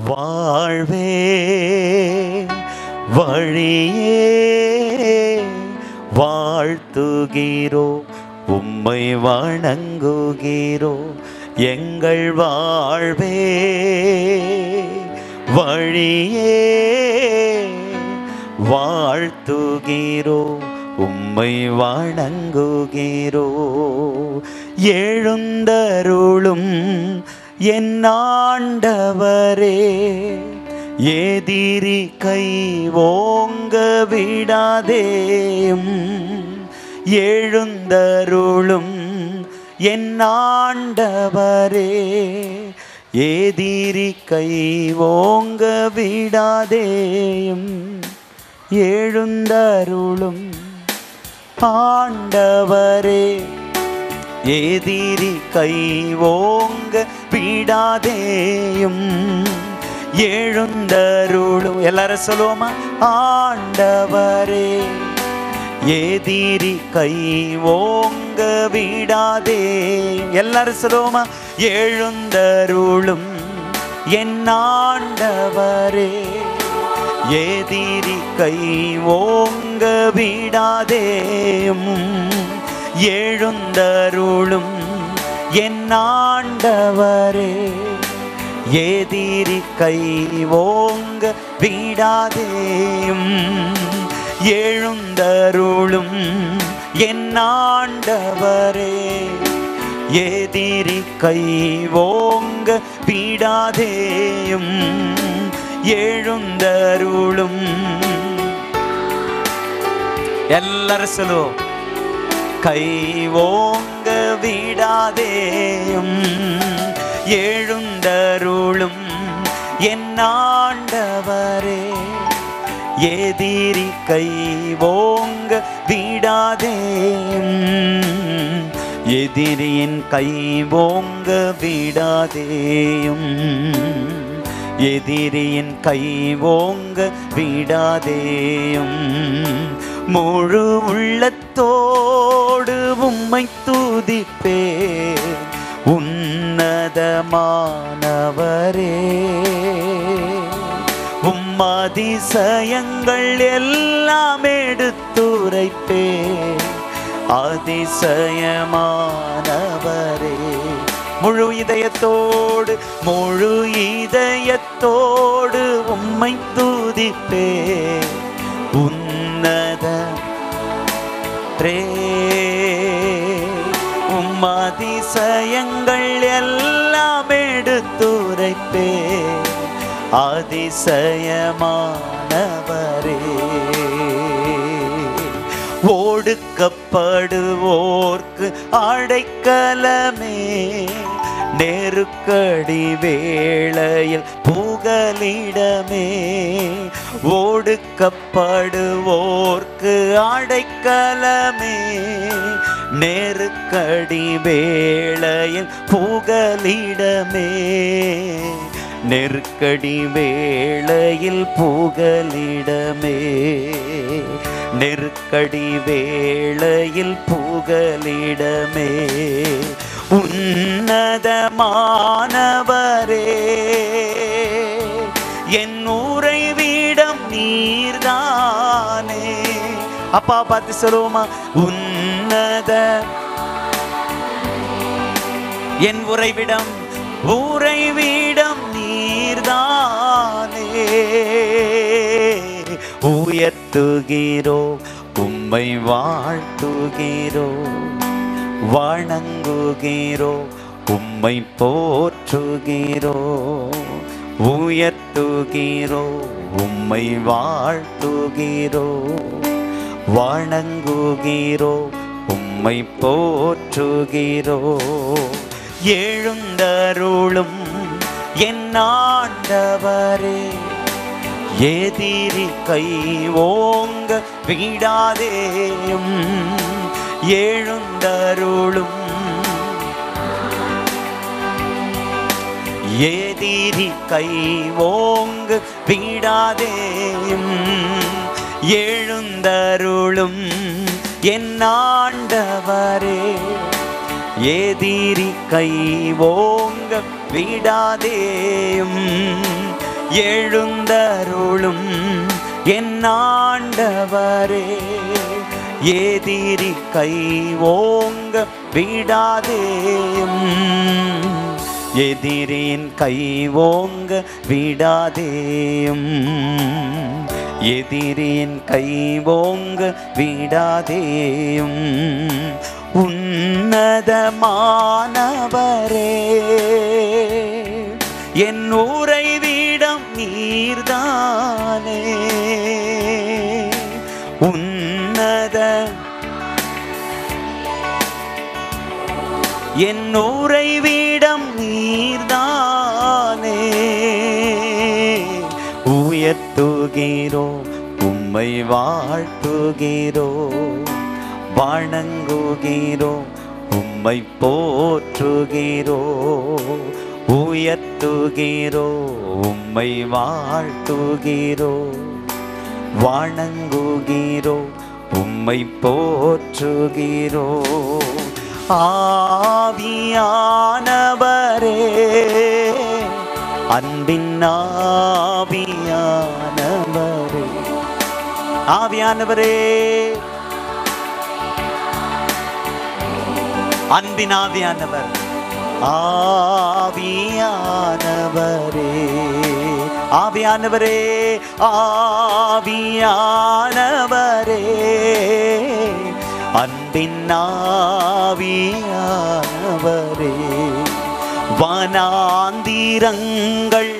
வாழ்வே வழியே வாழ்த்துகிறோ உம்மை வணங்குகிறோ எங்கள் வாழ்வே வழியே வாழ்த்துகிறோ உம்மை வணங்குகிறோ எழுந்தருளும் என் ஆண்டவரே எதிரி கை ஓங்க விடாதேயும் எழுந்தருளும் என் ஆண்டவரே எதிரி கை ஓங்க விடாதேயும் எழுந்தருளும் ஆண்டவரே எதிரி கை ஓங்க விடாதேயும் எழுந்தருளும் எல்லாரும் சொல்லுவோமா ஆண்டவரே எதிரி கை ஓங்க விடாதே எல்லாரும் சொல்லுவோமா எழுந்தருளும் என் ஆண்டவரே எதிரி கை ஓங்க விடாதேயும் எழுந்தருளும் என் ஆண்டவரே எதிரி கை ஓங்க விடாதேயும் எழுந்தருளும் என் ஆண்டவரே எதிரி கை ஓங்க விடாதேயும் எழுந்தருளும் எல்லாரும் சொல்லுவோம் கை ஓங்க விடாதேயும் எழுந்தருளும் என் ஆண்டவரே எதிரி கை ஓங்க விடாதேயும் எதிரியின் கை ஓங்க விடாதேயும் எதிரியின் கை ஓங்க விடாதேயும் முழு உள்ளத்தோடு உம்மை துதிப்பே உன்னதமானவரே உம் அதிசயங்கள் எல்லாம் எடுத்துரைப்பே அதிசயமானவரே முழு இதயத்தோடு முழு இதயத்தோடு உம்மை துதிப்பே உன்னத ரே உம் அதிசயங்கள் எல்லாம் எடுத்துரைப்பே அதிசயமானவரே ஓடுக்கப்படுவோர்க்கு அடைக்கலமே நெருக்கடி வேளையில் புகலிடமே ஓடுக்கப்படுவோர்க்கு அடைக்கலமே நெருக்கடி வேளையில் புகலிடமே நெருக்கடி வேளையில் புகலிடமே நெருக்கடி வேளையில் புகலிடமே உன்னதமானவரே என் உறைவிடம் நீர்தானே அப்பா பார்த்து சொல்லுவோமா உன்னத என் உறைவிடம் உறைவிடம் நீர்தானே உயர்த்துகிறோ உம்மை வாழ்த்துகிறோ வணங்குகிறோ உம்மை போற்றுகிறோ உயர்த்துகிறோ உம்மை வாழ்த்துகிறோ வணங்குகிறோ உம்மை போற்றுகிறோ எழுந்தருளும் என் ஆண்டவரே எதிரி கை ஓங்க விடாதேயும் எழுந்தருளும் எதிரி கை ஓங்க விடாதேயும் எழுந்தருளும் என் ஆண்டவரே எதிரி கை ஓங்க விடாதேயும் எழுந்தருளும் என் ஆண்டவரே எதிரி கை ஓங்க விடாதேயும் எதிரின் கை ஓங்க விடாதேயும் எதிரின் கை ஓங்க விடாதேயும் உன்னதமானவரே என் உறைவிடம் நீர்தானே உன்னத என் உறைவிடம் நீர்தானே உயர்த்துகிறோ உம்மை வாழ்த்துகிறோ வணங்குகிறோ உம்மை போற்றுகிறோ உயர்த்துகிறோ உம்மை வாழ்த்துகிறோ வணங்குகிறோ உம்மை போற்றுகிறோ ஆவியானவரே அன்பின் ஆவியானவரே ஆவியானவரே அன்பின் ஆவியானவர் ஆவியானவரே ஆவியானவரே ஆவியானவரே அன்பின் ஆவியானவரே வனாந்திரங்கள்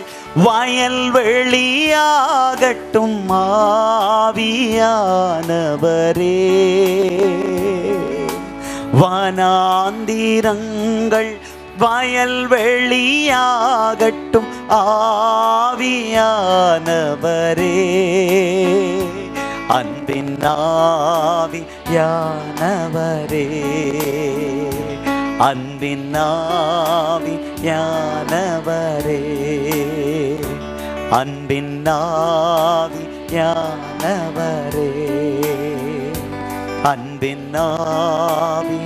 வயல்வெளியாகட்டும் ஆவியானவரே வனாந்திரங்கள் வயல்வெளியாகட்டும் ஆவியானவரே அன்பின் ஆவியானவரே அன்பின் ஆவியானவரே அன்பின் ஆவியானவரே அன்பின் ஆவி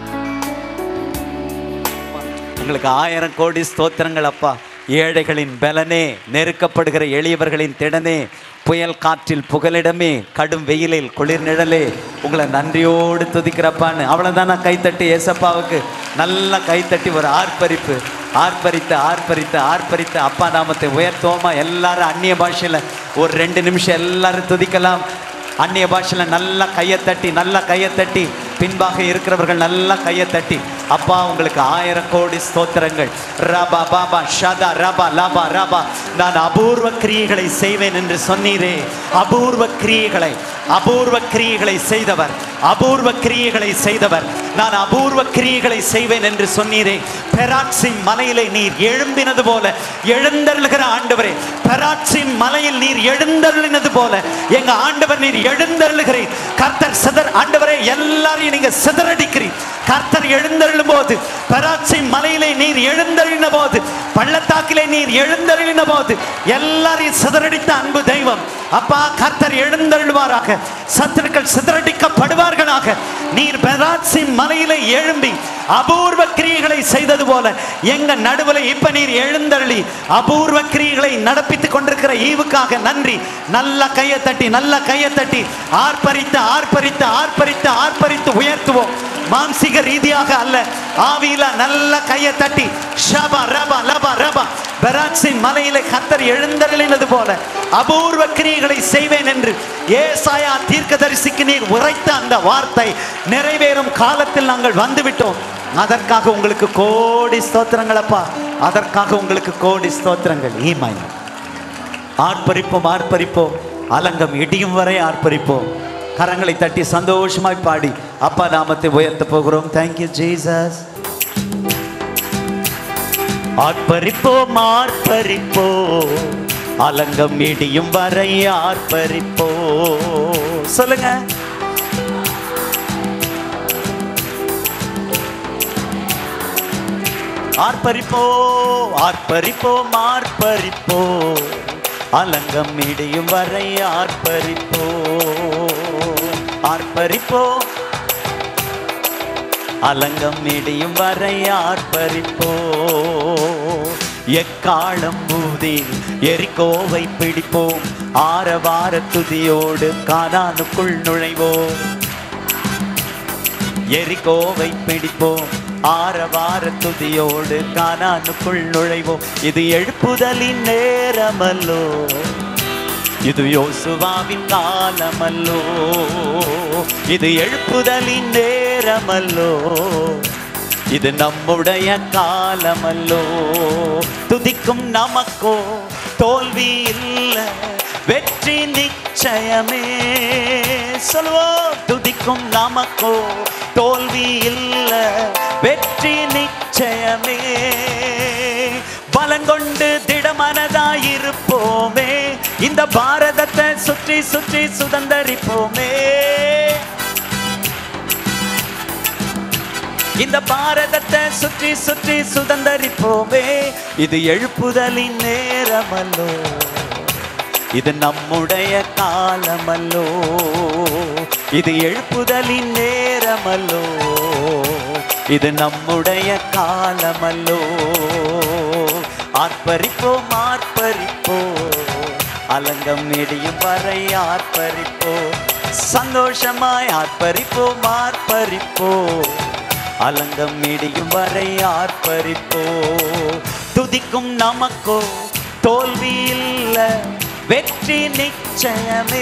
உங்களுக்கு ஆயிரம் கோடி ஸ்தோத்திரங்கள் அப்பா ஏழைகளின் பலனே நெருக்கப்படுகிற எளியவர்களின் திடனே புயல் காற்றில் புகலிடமே கடும் வெயிலில் குளிர் நிழலே உங்களை நன்றியோடு துதிக்கிறப்பான்னு அவ்வளோதானா கைத்தட்டி ஏசப்பாவுக்கு நல்லா கைத்தட்டி ஒரு ஆர்ப்பரிப்பு ஆர்ப்பரித்து ஆர்ப்பரித்து ஆர்ப்பரித்து அப்பா நாமத்தை உயர்த்துவோமா எல்லாரும் அந்நிய பாஷையில் ஒரு ரெண்டு நிமிஷம் எல்லாரும் துதிக்கலாம் அந்நிய பாஷையில் நல்லா கையை தட்டி நல்லா கையை தட்டி பின்பாக இருக்கிறவர்கள் நல்லா கையை தட்டி அப்பா உங்களுக்கு ஆயிரம் கோடி ஸ்தோத்திரங்கள் ரபா பாபா ஷதா ரபா லபா ரபா நான் அபூர்வ கிரியைகளை செய்வேன் என்று சொன்னீரே அபூர்வ கிரியைகளை அபூர்வ கிரியைகளை செய்தவர் அபூர்வ கிரியைகளை செய்தவர் நான் அபூர்வ கிரியைகளை செய்வேன் என்று சொன்னீரே பெராட்சின் மலையிலே நீர் எழும்பினது போல எழுந்தருளுகிற ஆண்டவரே பெராட்சின் மலையில் நீர் எழுந்தருளினது போல எங்க ஆண்டவர் நீர் எழுந்தருளுகிறீர் கர்த்தர் சிதர் ஆண்டவரே எல்லாரையும் நீங்க சிதறடிக்கிறீர் கர்த்தர் எழுந்தருளும் போது பெராட்சின் மலையிலே நீர் எழுந்தருளின போது பள்ளத்தாக்கிலே நீர் எழுந்தருளின போது எல்லாரையும் சிதறடித்த அன்பு தெய்வம் அப்பா கர்த்தர் எழுந்தருளுவாராக சத்துருக்கள் சிதறடிக்கப்படுவார்களாக நீர் பெராட்சின் மலையிலே எழும்பி அபூர்வ கிரியைகளை செய்தது போல எங்க நடுவில் இப்ப நீர் எழுந்தருளி அபூர்வ கிரியைகளை நடப்பித்துக் கொண்டிருக்கிற ஈவுக்காக நன்றி நல்ல கையை தட்டி நல்ல கையை தட்டி ஆர்ப்பரித்து ஆர்ப்பரித்து ஆர்ப்பரித்து ஆர்ப்பரித்து உயர்த்துவோம் மாம்சிக ரீதியாக அல்ல ஆவியில நல்ல கையை தட்டி ஷபா ரபா லபா ரபா பெராட்சின் மலையிலே கத்தர் எழுந்தருளினது போல அபூர்வ கிரியைகளை செய்வேன் என்று ஏசாயா தீர்க்கதரிசிக்கு நீர் உரைத்த அந்த வார்த்தை நிறைவேறும் காலத்தில் நாங்கள் வந்துவிட்டோம் அதற்காக உங்களுக்கு கோடி ஸ்தோத்திரங்கள் அப்பா அதற்காக உங்களுக்கு கோடி ஸ்தோத்திரங்கள் ஈமாய் ஆர்ப்பரிப்போம் ஆர்ப்பரிப்போம் அலங்கம் இடியும் வரை ஆர்ப்பரிப்போம் கரங்களை தட்டி சந்தோஷமாய் பாடி அப்பா நாமத்தை உயர்த்த போகிறோம் தேங்க்யூ ஜீசஸ் ஆர்ப்பரிப்போம் ஆர்ப்பரிப்போம் அலங்கம் இடியும் வரை ஆர்ப்பரிப்போம் சொல்லுங்க ஆர்ப்பரிப்போ ஆர்ப்பரிப்போம் ஆர்ப்பரிப்போ அலங்கம் இடியும் வரை ஆர்ப்பரிப்போ ஆர்ப்பரிப்போ அலங்கம் இடியும் வரை ஆர்ப்பரிப்போ எக்காலம் ஊதி எரிக்கோவை பிடிப்போம் ஆரவார துதியோடு கானானுக்குள் நுழைவோம் எரிகோவை பிடிப்போம் ஆரவார துதியோடு கானானுக்குள் நுழைவோம் இது எழுப்புதலின் நேரமல்லோ இது யோசுவாவின் காலமல்லோ இது எழுப்புதலின் நேரமல்லோ இது நம்முடைய காலமல்லோ துதிக்கும் நமக்கோ தோல்வி இல்லை வெற்றி நிச்சயமே சொல்வோம் துதிக்கும் நமக்கோ தோல்வி இல்லை வெற்றி நிச்சயமே பலங்கொண்டு திடமனதாயிருப்போமே இந்த பாரதத்தை சுற்றி சுற்றி சுதந்தரிப்போமே இந்த பாரதத்தை சுற்றி சுற்றி சுதந்தரிப்போமே இது எழுப்புதலின் நேரமல்லோ இது நம்முடைய காலமல்லோ இது எழுப்புதலின் நேரமல்லோ இது நம்முடைய காலமல்லோ ஆர்ப்பரிப்போம் ஆர்ப்பரிப்போம் அலங்கம் இடியும் வரை ஆர்ப்பரிப்போம் சந்தோஷமாய் ஆர்ப்பரிப்போம் ஆர்ப்பரிப்போம் அலங்கம் இடியும் வரை ஆர்ப்பரிப்போ துதிக்கும் நமக்கோ தோல்வி இல்ல வெற்றி நிச்சயமே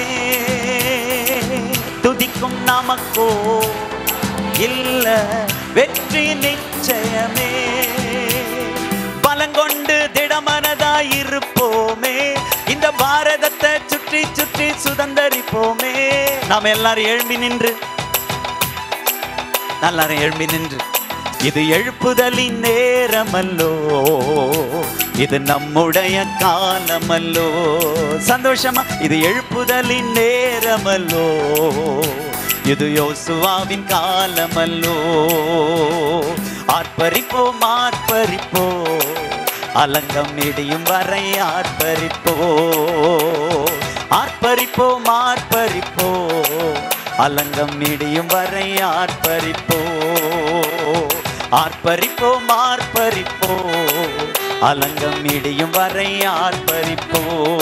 துதிக்கும் நமக்கோ இல்ல வெற்றி நிச்சயமே பலங்கொண்டு திடமனதாயிருப்போமே இந்த பாரதத்தை சுற்றி சுற்றி சுதந்தரிப்போமே நாம் எல்லாரும் எழும்பி நின்று எல்லாரும் எழும்பி நின்று இது எழுப்புதலின் நேரமல்லோ இது நம்முடைய காலமல்லோ சந்தோஷமா இது எழுப்புதலின் நேரமல்லோ இது யோசுவாவின் காலமல்லோ ஆர்ப்பரிப்போம் ஆர்ப்பரிப்போ அலங்கம் இடியும் வரை ஆர்ப்பரிப்போ ஆர்ப்பரிப்போம் ஆர்ப்பரிப்போ அலங்கம் இடியும் வரை ஆர்ப்பரிப்போ ஆர்ப்பரிப்போம் ஆர்ப்பரிப்போ அலங்கம் இடியும் வரை ஆர்ப்பரிப்போ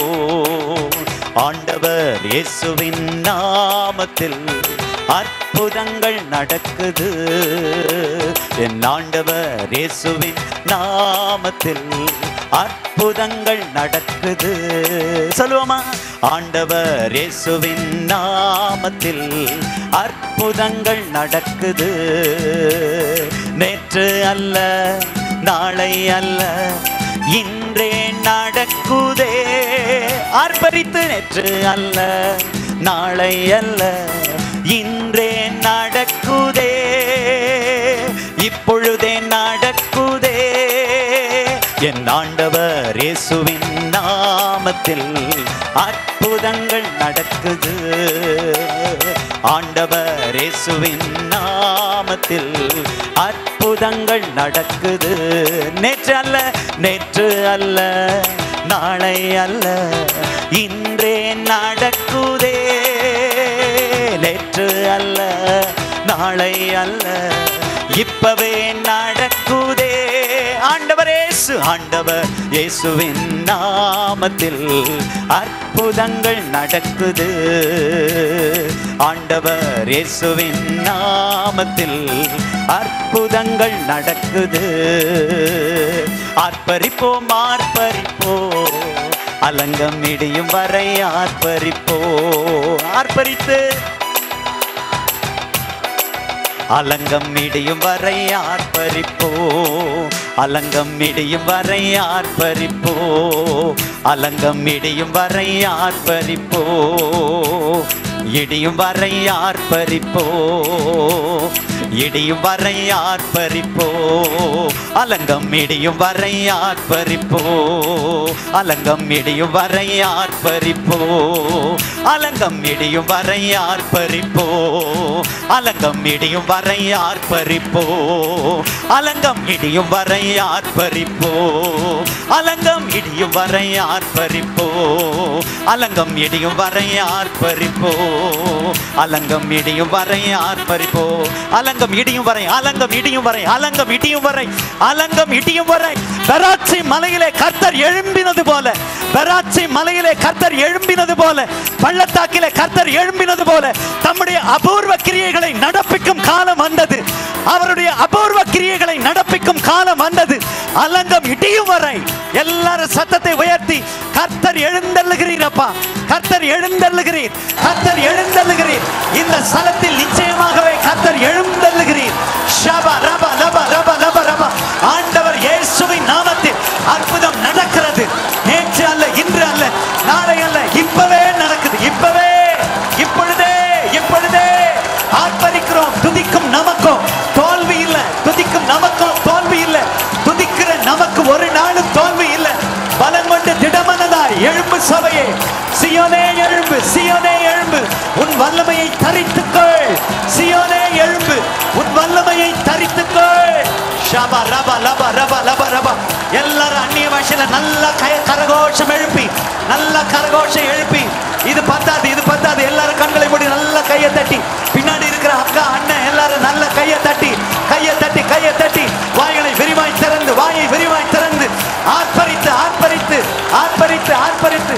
ஆண்டவர் இயேசுவின் நாமத்தில் அற்புதங்கள் நடக்குது என் ஆண்டவர் இயேசுவின் நாமத்தில் அற்புதங்கள் நடக்குது சொல்லுவோமா ஆண்டவர் இயேசுவின் நாமத்தில் அற்புதங்கள் நடக்குது நேற்று அல்ல நாளை அல்ல இன்றே நடக்குதே ஆர்ப்பரித்து நேற்று அல்ல நாளை அல்ல இன்றே நடக்குதே இப்பொழுதே நடக்குதே என் ஆண்டவர் இயேசுவின் நாமத்தில் அற்புதங்கள் நடக்குது ஆண்டவர் இயேசுவின் நாமத்தில் அற்புதங்கள் நடக்குது நேற்று அல்ல நேற்று அல்ல நாளை அல்ல இன்றே நடக்குதே நேற்று அல்ல நாளை அல்ல இப்பவே நடக்குதே ஆண்டவர் இயேசு ஆண்டவர் இயேசுவின் நாமத்தில் அற்புதங்கள் நடக்குது ஆண்டவர் இயேசுவின் நாமத்தில் அற்புதங்கள் நடக்குது ஆர்ப்பரிப்போம் ஆர்ப்பரிப்போ அலங்கம் இடியும் வரை ஆர்ப்பரிப்போ ஆர்ப்பரித்து அலங்கம் இடியும் வரை ஆர்ப்பரிப்போ அலங்கம் இடியும் வரை ஆர்ப்பரிப்போ அலங்கம் இடியும் வரை ஆர்ப்பரிப்போ இடியும் வரை ஆர்ப்பரிப்போ இடியும் வரை ஆர்ப்பரிப்போ அலங்கம் இடியும் வரை ஆர்ப்பரிப்போ அலங்கம் இடியும் வரை ஆர்ப்பரிப்போ அலங்கம் இடியும் வரை ஆர்ப்பரிப்போ அலங்கம் இடியும் வரை ஆர்ப்பரிப்போ அலங்கம் இடியும் வரை ஆர்ப்பரிப்போ அலங்கம் இடியும் வரை ஆர்ப்பரிப்போ அலங்கம் இடியும் வரை ஆர்ப்பரிப்போ அலங்கம் இடியும் வரை ஆர்ப்பரிப்போ அலங்கம் அலங்கம் இடியும் வரை அலங்கம் இடியும் வரை அலங்கம் இடியும் வரை அலங்கம் இடியும் வரை பெராட்சி மலையிலே கர்த்தர் எழும்பினது போல பெராட்சி மலையிலே கர்த்தர் எழும்பினது போல பள்ளத்தாக்கிலே கர்த்தர் எழும்பினது போல தம்முடைய அபூர்வ கிரியைகளை நடப்பிக்கும் காலம் வந்தது அவருடைய அபூர்வ கிரியைகளை நடப்பிக்கும் காலம் வந்தது அலங்கம் இடியும் வரை எல்லாரும் சத்தத்தை உயர்த்தி கர்த்தர் எழுந்தள்ளுகிறீரப்பா கர்த்தர் எழுந்தள்ளுகிறீர் கர்த்தர் எழுந்தள்ளுகிறீர் இந்த ஸ்தலத்தில் நிச்சயமாகவே கர்த்தர் எழுந்தள்ளுகிறீர் ஷபா ரபா லபா ரபா லபா ரபா ஆண்டவர் இயேசுவின் நாமத்தில் அற்புதம் நடக்கிறது நேற்று அல்ல இன்று அல்ல நாளை அல்ல இப்பவே நடக்குது இப்பவே இப்பொழுதே இப்பொழுதே ஆர்ப்பரிக்கிறோம் துதிக்கும் நமக்கும் தோல்வி இல்ல துதிக்கும் நமக்கும் தோல்வி இல்ல துதிக்கிற நமக்கு ஒரு நாளும் தோல்வி இல்ல பலம் கொண்டு திடமனதாய் எழும்பு சபையே சியோனே எழும்பு சியோனே எழும்பு உன் வல்லமையை தரித்துக்கொள் சியோனே எழும்பு உன் வல்லமையை தரித்துக்கொள் ஷபா ரபா லபா ரபா லபா ரபா எல்லாரும் அந்நிய பாஷையில நல்ல கய கரகோஷம் எழுப்பி நல்ல கரகோஷம் எழுப்பி இது பத்தாது இது பத்தாது எல்லாரும் கண்களை மூடி நல்ல கையை தட்டி பின்னாடி இருக்கிற அக்கா அண்ணன் எல்லாரும் நல்ல கையை தட்டி கையை தட்டி கையை தட்டி வாய்களை விரிவாய் திறந்து வாயை விரிவாய் திறந்து ஆர்ப்பரித்து ஆர்ப்பரித்து ஆர்ப்பரித்து ஆர்ப்பரித்து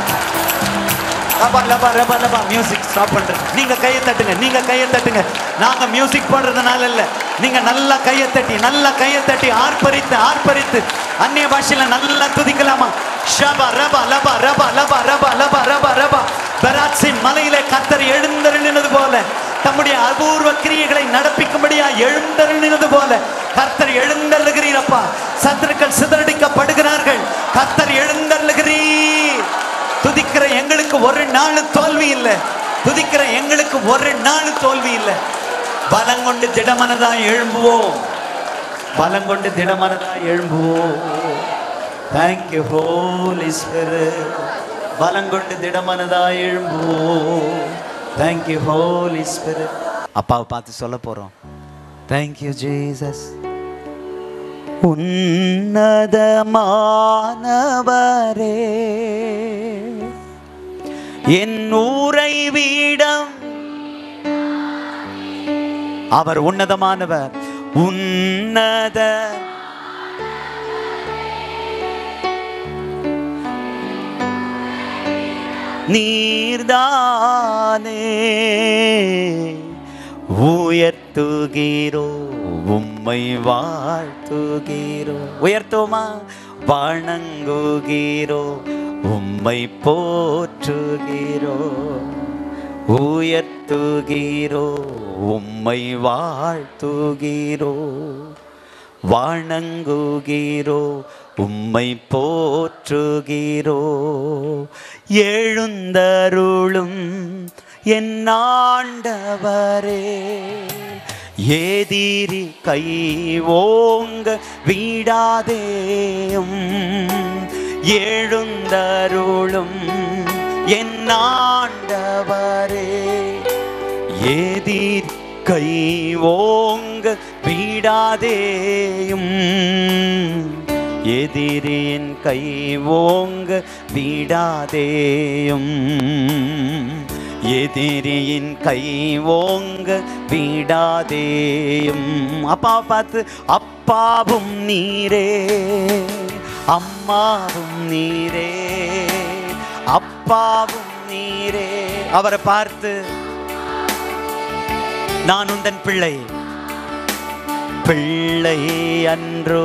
லபா லபா ரபா லபா மியூசிக் ஸ்டாப் பண்றேன் நீங்க கையை தட்டுங்க நீங்க கையை தட்டுங்க நாங்க மியூசிக் போடுறதுனால இல்ல நீங்க நல்லா கையை தட்டி நல்லா கையை தட்டி ஆர்ப்பரித்து ஆர்ப்பரித்து அந்நிய பாஷையில நல்லா துதிக்கலாமா ஷபா ரபா லபா ரபா லபா ரபா லபா ரபா ரபா பெராட்சின் மலையிலே கத்தர் எழுந்தருளினது போல தம்முடைய அபூர்வ கிரியைகளை நடப்பிக்கும்படியா எழுந்தருளினது போல கர்த்தர் எழுந்தருளுகிறீரப்பா சத்துருக்கள் சிதறடிக்கப்படுகிறார்கள் கர்த்தர் எழுந்தருளுகிறீர் துதிக்கிற எங்களுக்கு ஒரு நாள் தோல்வி இல்லை துதிக்கிற எங்களுக்கு ஒரு நாள் தோல்வி இல்லை பலம் கொண்டு திடமனதாய் எழும்புவோம் பலம் கொண்டு திடமனதாய் எழும்புவோம் தேங்க்யூ ஹோலி ஸ்பிரிட் பலம் கொண்டு திடமனதாய் எழும்புவோம் தேங்க்யூ ஹோலி ஸ்பிரிட் அப்பாவை பார்த்து சொல்ல போறோம் தேங்க்யூ ஜீசஸ் உன்னதமானவரே என் ஊரை வீடம் அவர் உன்னதமானவர் உன்னத நீர்தானே உயர்த்துகிறோ உம்மை வாழ்த்துகிறோ உயர்த்தோமா வணங்குகிறோ உம்மை போற்றுகிறோ உயர்த்துகிறோ உம்மை வாழ்த்துகிறோ வணங்குகிறோ உம்மை போற்றுகிறோ எழுந்தருளும் என் ஆண்டவரே ஏதிரி கை ஓங்க விடாதேயும் எழுந்தருளும் என் ஆண்டவரே ஏதிர் கை ஓங்க விடாதேயும் எதிரியின் கை ஓங்க விடாதேயும் எதிரியின் கை ஓங்க விடாதேயும் அப்பா பார்த்து அப்பாவும் நீரே அம்மாவும் நீரே அப்பாவும் நீரே அவரை பார்த்து நான் உந்தன் பிள்ளை பிள்ளை அன்றோ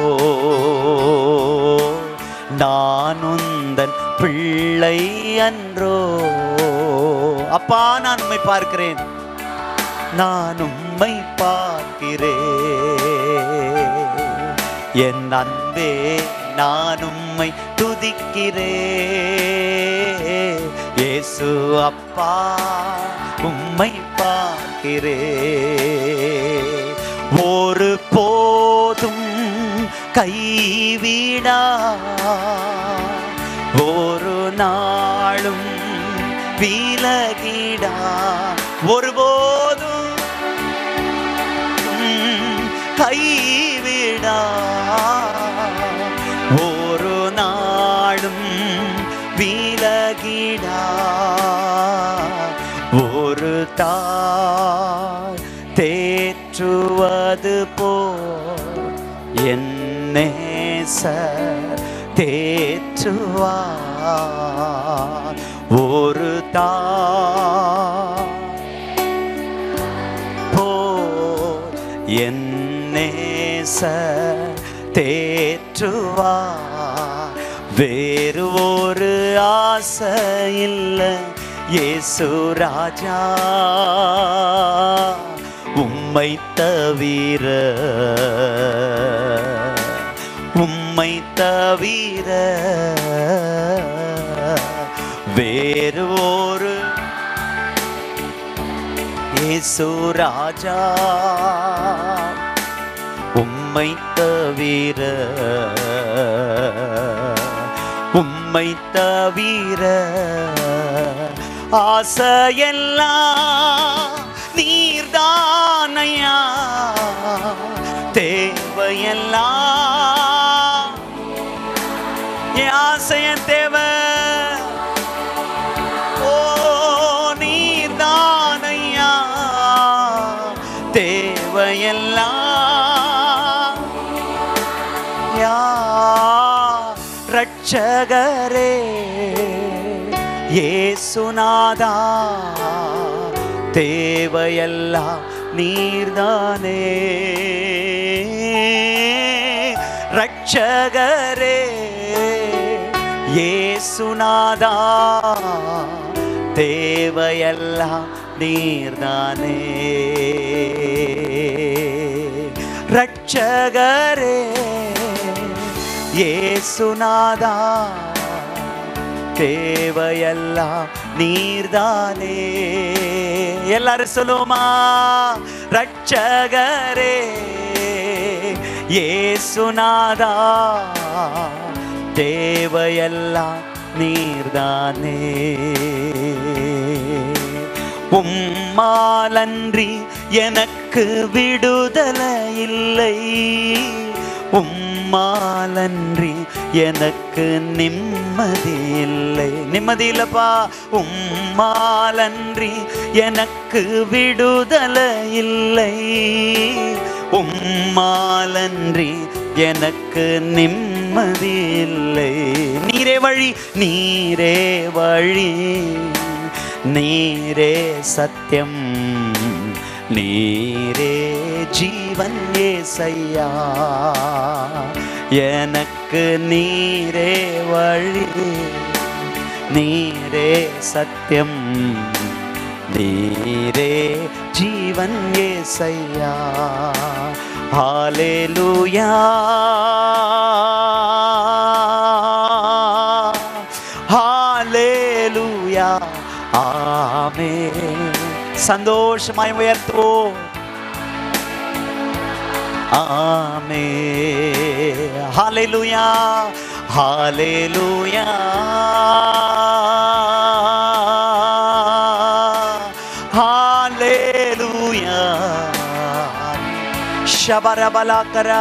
நான் உந்தன் பிள்ளை அன்றோ அப்பா நான் உம்மை பார்க்கிறேன் நான் உம்மை பார்க்கிறேன் என் அன்பே நான் உம்மை துதிக்கிறேன் இயேசு அப்பா உம்மை பார்க்கிறேன் ஒரு போதும் கைவிடா ஒரு நாளும் விலகிடா ஒருபோதும் கைவிடா ஒரு நாளும் விலகிடா ஒரு தாய் தேற்ற தேற்றுவது போ என் நேசர் தேற்றுவார் ஒரு தாய் போல் என் நேசர் தேற்றுவார் வேறு ஒரு ஆசை இல்லை இயேசு ராஜா உம்மை தவிர உம்மை தவிர வேறு ஒரு இயேசு ராஜா உம்மை தவிர உம்மை தவிர ஆசையெல்லாம் நீர்தானையா தேவையெல்லாம் என் ஆசையன் தேவை ஓ நீர்தானையா தேவையெல்லாம் யா ரட்சகரே ஏசுநாதா தேவையெல்லாம் நீர்தானே ரட்சகரே ஏசுநாதா தேவையெல்லாம் நீர்தானே ரட்சகரே ஏசுநாதா தேவையெல்லாம் நீர்தானே எல்லாரும் சொல்லுமா ரட்சகரே ஏசுநாதா தேவையெல்லாம் நீர்தானே உம்மாலன்றி எனக்கு விடுதலை இல்லை உம்மாலன்றி எனக்கு நிம்மதி இல்லை நிம்மதி இல்லப்பா உம்மாலன்றி எனக்கு விடுதலை இல்லை உம்மாலன்றி எனக்கு நிம்மதி இல்லை நீரே வழி நீரே வழி நீரே சத்தியம் நீரே ஜீவன் ஏசையா எனக்கு நீரே வழி நீரே சத்தியம் நீரே ஜீவன் ஏசையா ஹalleluya ஹalleluya ஆமென் சந்தோஷமாய் உயர்த்துவோம் ஆமே ஹalleluya ஹalleluya ஹalleluya ஷபரபலகரா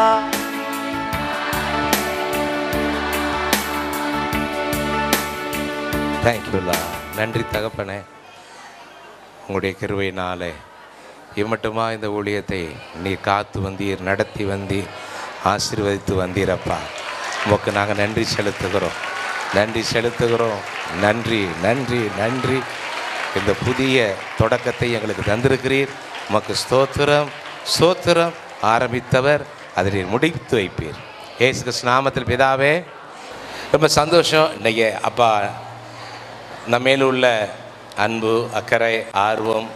தேங்க்யூலா நன்றி தகப்பனே உங்களுடைய கிருபையினாலே இம்மட்டுமா இந்த ஊழியத்தை நீர் காத்து வந்தீர் நடத்தி வந்தீர் ஆசீர்வதித்து வந்தீரப்பா உமக்கு நாங்கள் நன்றி செலுத்துகிறோம் நன்றி செலுத்துகிறோம் நன்றி நன்றி நன்றி இந்த புதிய தொடக்கத்தை எங்களுக்கு தந்திருக்கிறீர் உமக்கு ஸ்தோத்திரம் ஸ்தோத்திரம் ஆரம்பித்தவர் அதை நீர் முடித்து வைப்பீர் ஏசு கிறிஸ்து நாமத்தில் பிதாவே ரொம்ப சந்தோஷம் இன்னைக்கு அப்பா நம்ம மேல் உள்ள அன்பு அக்கறை ஆர்வம்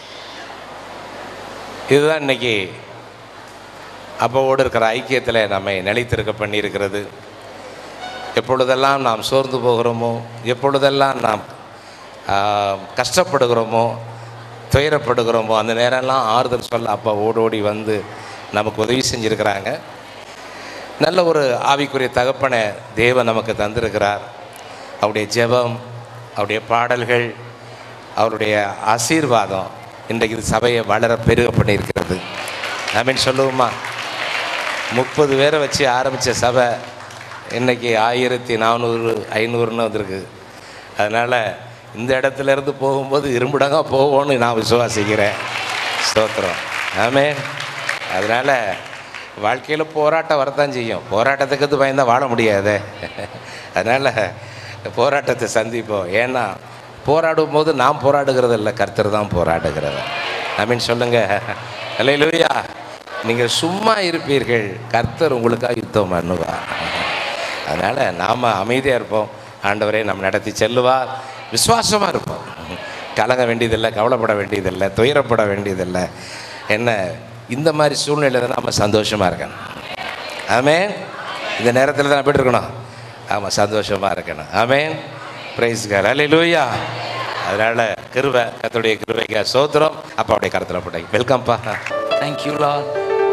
இதுதான் இன்னைக்கு அப்பாவோடு இருக்கிற ஐக்கியத்தில் நம்மை நிலைத்திருக்க பண்ணியிருக்கிறது எப்பொழுதெல்லாம் நாம் சோர்ந்து போகிறோமோ எப்பொழுதெல்லாம் நாம் ஆ, கஷ்டப்படுகிறோமோ துயரப்படுகிறோமோ அந்த நேரம்லாம் ஆறுதல் சொல்ல அப்பா ஓடோடி வந்து நமக்கு உதவி செஞ்சுருக்கிறாங்க நல்ல ஒரு ஆவிக்குரிய தகப்பனை தேவன் நமக்கு தந்திருக்கிறார் அவருடைய ஜெபம் அவருடைய பாடல்கள் அவருடைய ஆசீர்வாதம் இன்றைக்கு இது சபையை வளர பெருக பண்ணியிருக்கிறது ஆமீன் சொல்லுவோமா முப்பது பேரை வச்சு ஆரம்பித்த சபை இன்னைக்கு ஆயிரத்தி நானூறு ஐநூறுன்னு வந்திருக்கு அதனால் இந்த இடத்துல இருந்து போகும்போது இரும்புடங்க போவோம்னு நான் விசுவாசிக்கிறேன் ஸ்தோத்திரம் ஆமே அதனால் வாழ்க்கையில் போராட்டம் வரத்தான் செய்யும் போராட்டத்துக்கு பயந்தால் வாழ முடியாது அதனால் போராட்டத்தை சந்திப்போம் ஏன்னா போராடும் போது நான் போராடுகிறது இல்லை கர்த்தர் தான் போராடுகிறது மீன் சொல்லுங்க அல்ல லூயா நீங்கள் சும்மா இருப்பீர்கள் கர்த்தர் உங்களுக்காக யுத்தம் பண்ணுவா அதனால் நாம் அமைதியாக இருப்போம் ஆண்டவரே நம்ம நடத்தி செல்லுவார் விசுவாசமாக இருப்போம் கலங்க வேண்டியதில்லை கவலைப்பட வேண்டியதில்லை துயரப்பட வேண்டியதில்லை என்ன இந்த மாதிரி சூழ்நிலையில் நாம் சந்தோஷமாக இருக்கணும் ஆமென் இந்த நேரத்தில் தான் எப்படி இருக்கணும் ஆமாம் சந்தோஷமாக இருக்கணும் ஆமென் பிரைஸ் கார் அல்ல லூயா அதனால் கிருவை கத்துடைய கிருவைக்கு சோத்திரம் அப்பாவுடைய கருத்தில் போட்டேன் வெல்கம்ப்பா Thank you, Lord.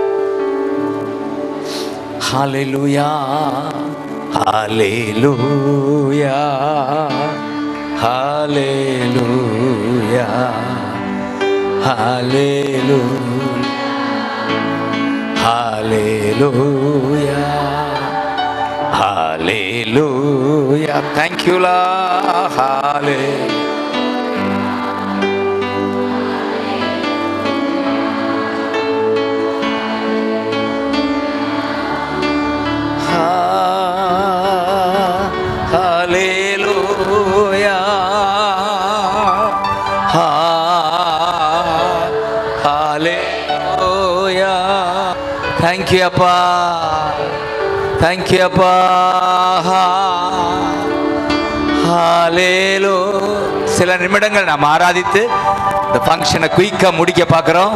Hallelujah. Hallelujah. Hallelujah. Hallelujah. Hallelujah. Hallelujah. Thank you, Lord. Hallelujah. Ha- Hallelujah. Ha- Hallelujah. Thank you, Appa. Thank you, Appa. ஹalleluya சில நிமிடங்கள் நாம் ஆராதித்து இந்த ஃபங்க்ஷனை குயிக்காக முடிக்க பார்க்குறோம்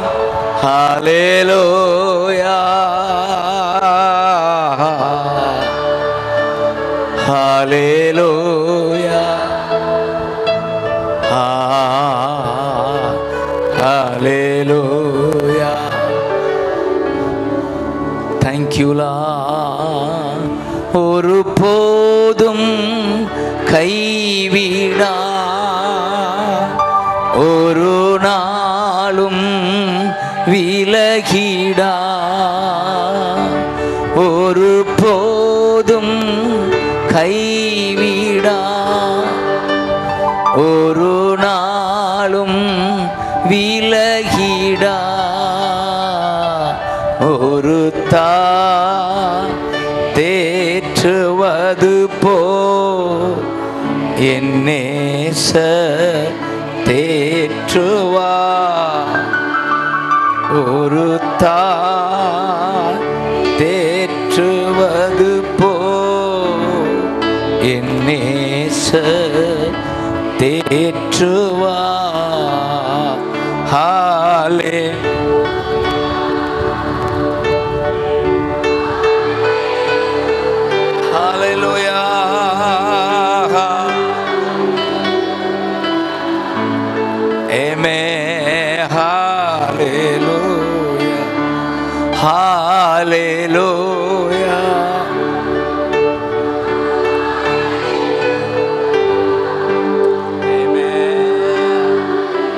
ஹalleluya ஹalleluya ஹalleluya தேங்க்யூலா ஒரு போதும் கைவிடா ஒரு நாளும் விலகிடா ஒரு போதும் கைவிடா ஒரு நாளும் விலகிடா ஒரு தா தேற்றுவது போ என் நேச தேற்றுவா ஒரு தா தேற்றுவது போ என் நேச தேற்றுவா ஹாலே Hallelujah. Amen. Hallelujah. Hallelujah. Amen.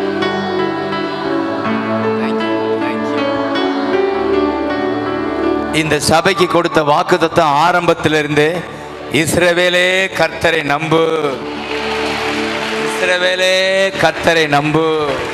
Thank you. Thank you. இந்த சபைக்கு கொடுத்த வாக்குத்தத்தம் ஆரம்பத்திலிருந்து இஸ்ரவேலே கர்த்தரை நம்பு இஸ்ரவேலே கர்த்தரை நம்பு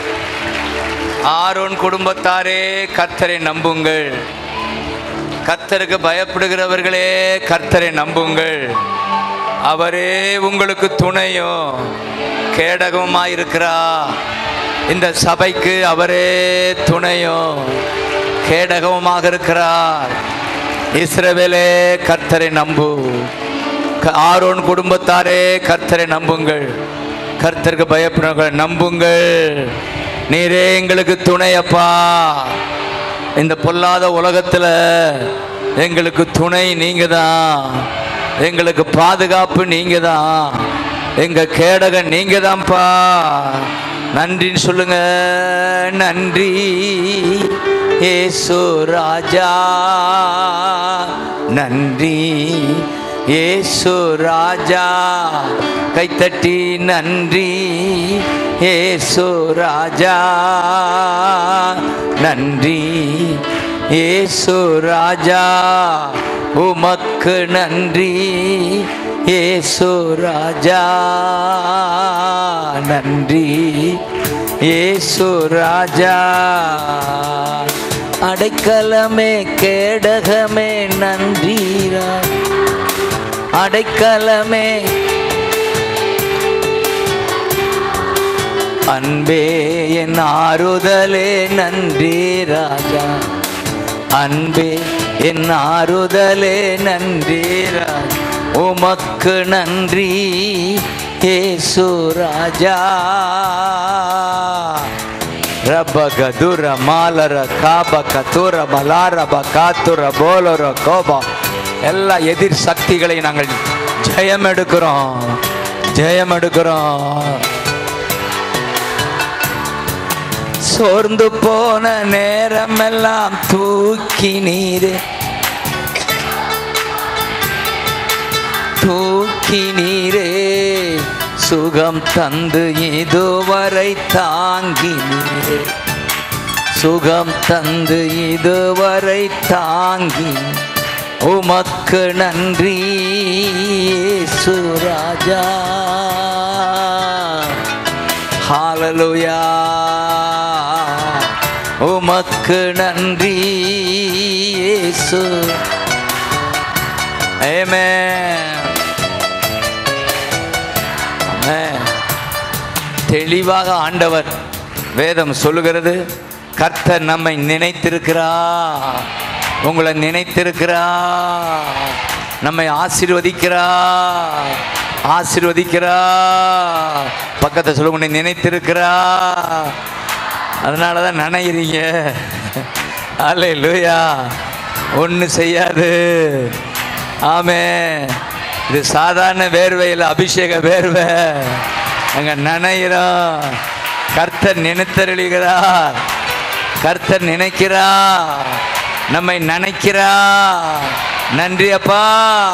ஆரோன் குடும்பத்தாரே கர்த்தரை நம்புங்கள் கர்த்தருக்கு பயப்படுகிறவர்களே கர்த்தரை நம்புங்கள் அவரே உங்களுக்கு துணையும் கேடகமாயிருக்கிறா இந்த சபைக்கு அவரே துணையும் கேடகமாக இருக்கிறார் இஸ்ரவேலே கர்த்தரை நம்பு க- ஆரோன் குடும்பத்தாரே கர்த்தரை நம்புங்கள் கர்த்தருக்கு பயப்படுங்கள் நம்புங்கள் நீரே எங்களுக்கு துணையப்பா இந்த பொல்லாத உலகத்தில் எங்களுக்கு துணை நீங்க தான் எங்களுக்கு பாதுகாப்பு நீங்க தான் எங்க கேடகன் நீங்க தான்ப்பா நன்றின்னு சொல்லுங்க நன்றி ஏசு ராஜா நன்றி ஏசு ராஜா கைத்தட்டி நன்றி ஏசு ராஜா நன்றி ஏசு ராஜா உமக்கு நன்றி ஏசு ராஜா நன்றி ஏசு ராஜா அடைக்கலமே கேடகமே நன்றீரா அடைக்கலமே அன்பே என் ஆறுதலே நன்றி ராஜா அன்பே என் ஆறுதலே நன்றி ராஜா உமக்கு நன்றி ஏசு ராஜா ರಬ್ಬಗ ದುರ ಮಾಲರ ಕಾಬಕ ತುರ ಮಲಾರಬ காத்துர போலர கோபா எல்லா எதிர் சக்திகளை நாங்கள் ஜெயம் எடுக்கிறோம் ஜெயம் எடுக்கிறோம் சோர்ந்து போன நேரமெல்லாம் தூக்கி நீரே தூக்கி நீரே சுகம் தந்து இதுவரை தாங்கி நீரே சுகம் தந்து இதுவரை தாங்கி உமக்கு நன்றி சுராஜா ஹாலலுயா உமக்கு நன்றி இயேசு Amen. Amen. தெளிவாக ஆண்டவர் வேதம் சொல்லுகிறது கர்த்தர் நம்மை நினைத்திருக்கிறார் உங்களை நினைத்திருக்கிறார் நம்மை ஆசீர்வதிக்கிறார் ஆசீர்வதிக்கிறார் பக்கத்தை சொல்ல உன்னை நினைத்திருக்கிறார் அதனால தான் நினைக்கிறீங்க அல்ல லூயா ஒன்றும் செய்யாது ஆமே இது சாதாரண வேர்வையில் அபிஷேக வேர்வை அங்கே நனைகிறோம் கர்த்தர் நினைத்தருளுகிறார் கர்த்தர் நினைக்கிறார் நம்மை நினைக்கிறார் நன்றி அப்பா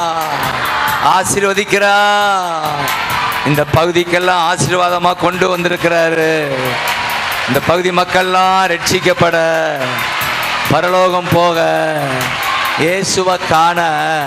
ஆசீர்வதிக்கிறார் இந்த பகுதிக்கெல்லாம் ஆசீர்வாதமாக கொண்டு வந்திருக்கிறாரு இந்த பகுதி மக்கள்லாம் ரட்சிக்கப்பட பரலோகம் போக இயேசுவை காண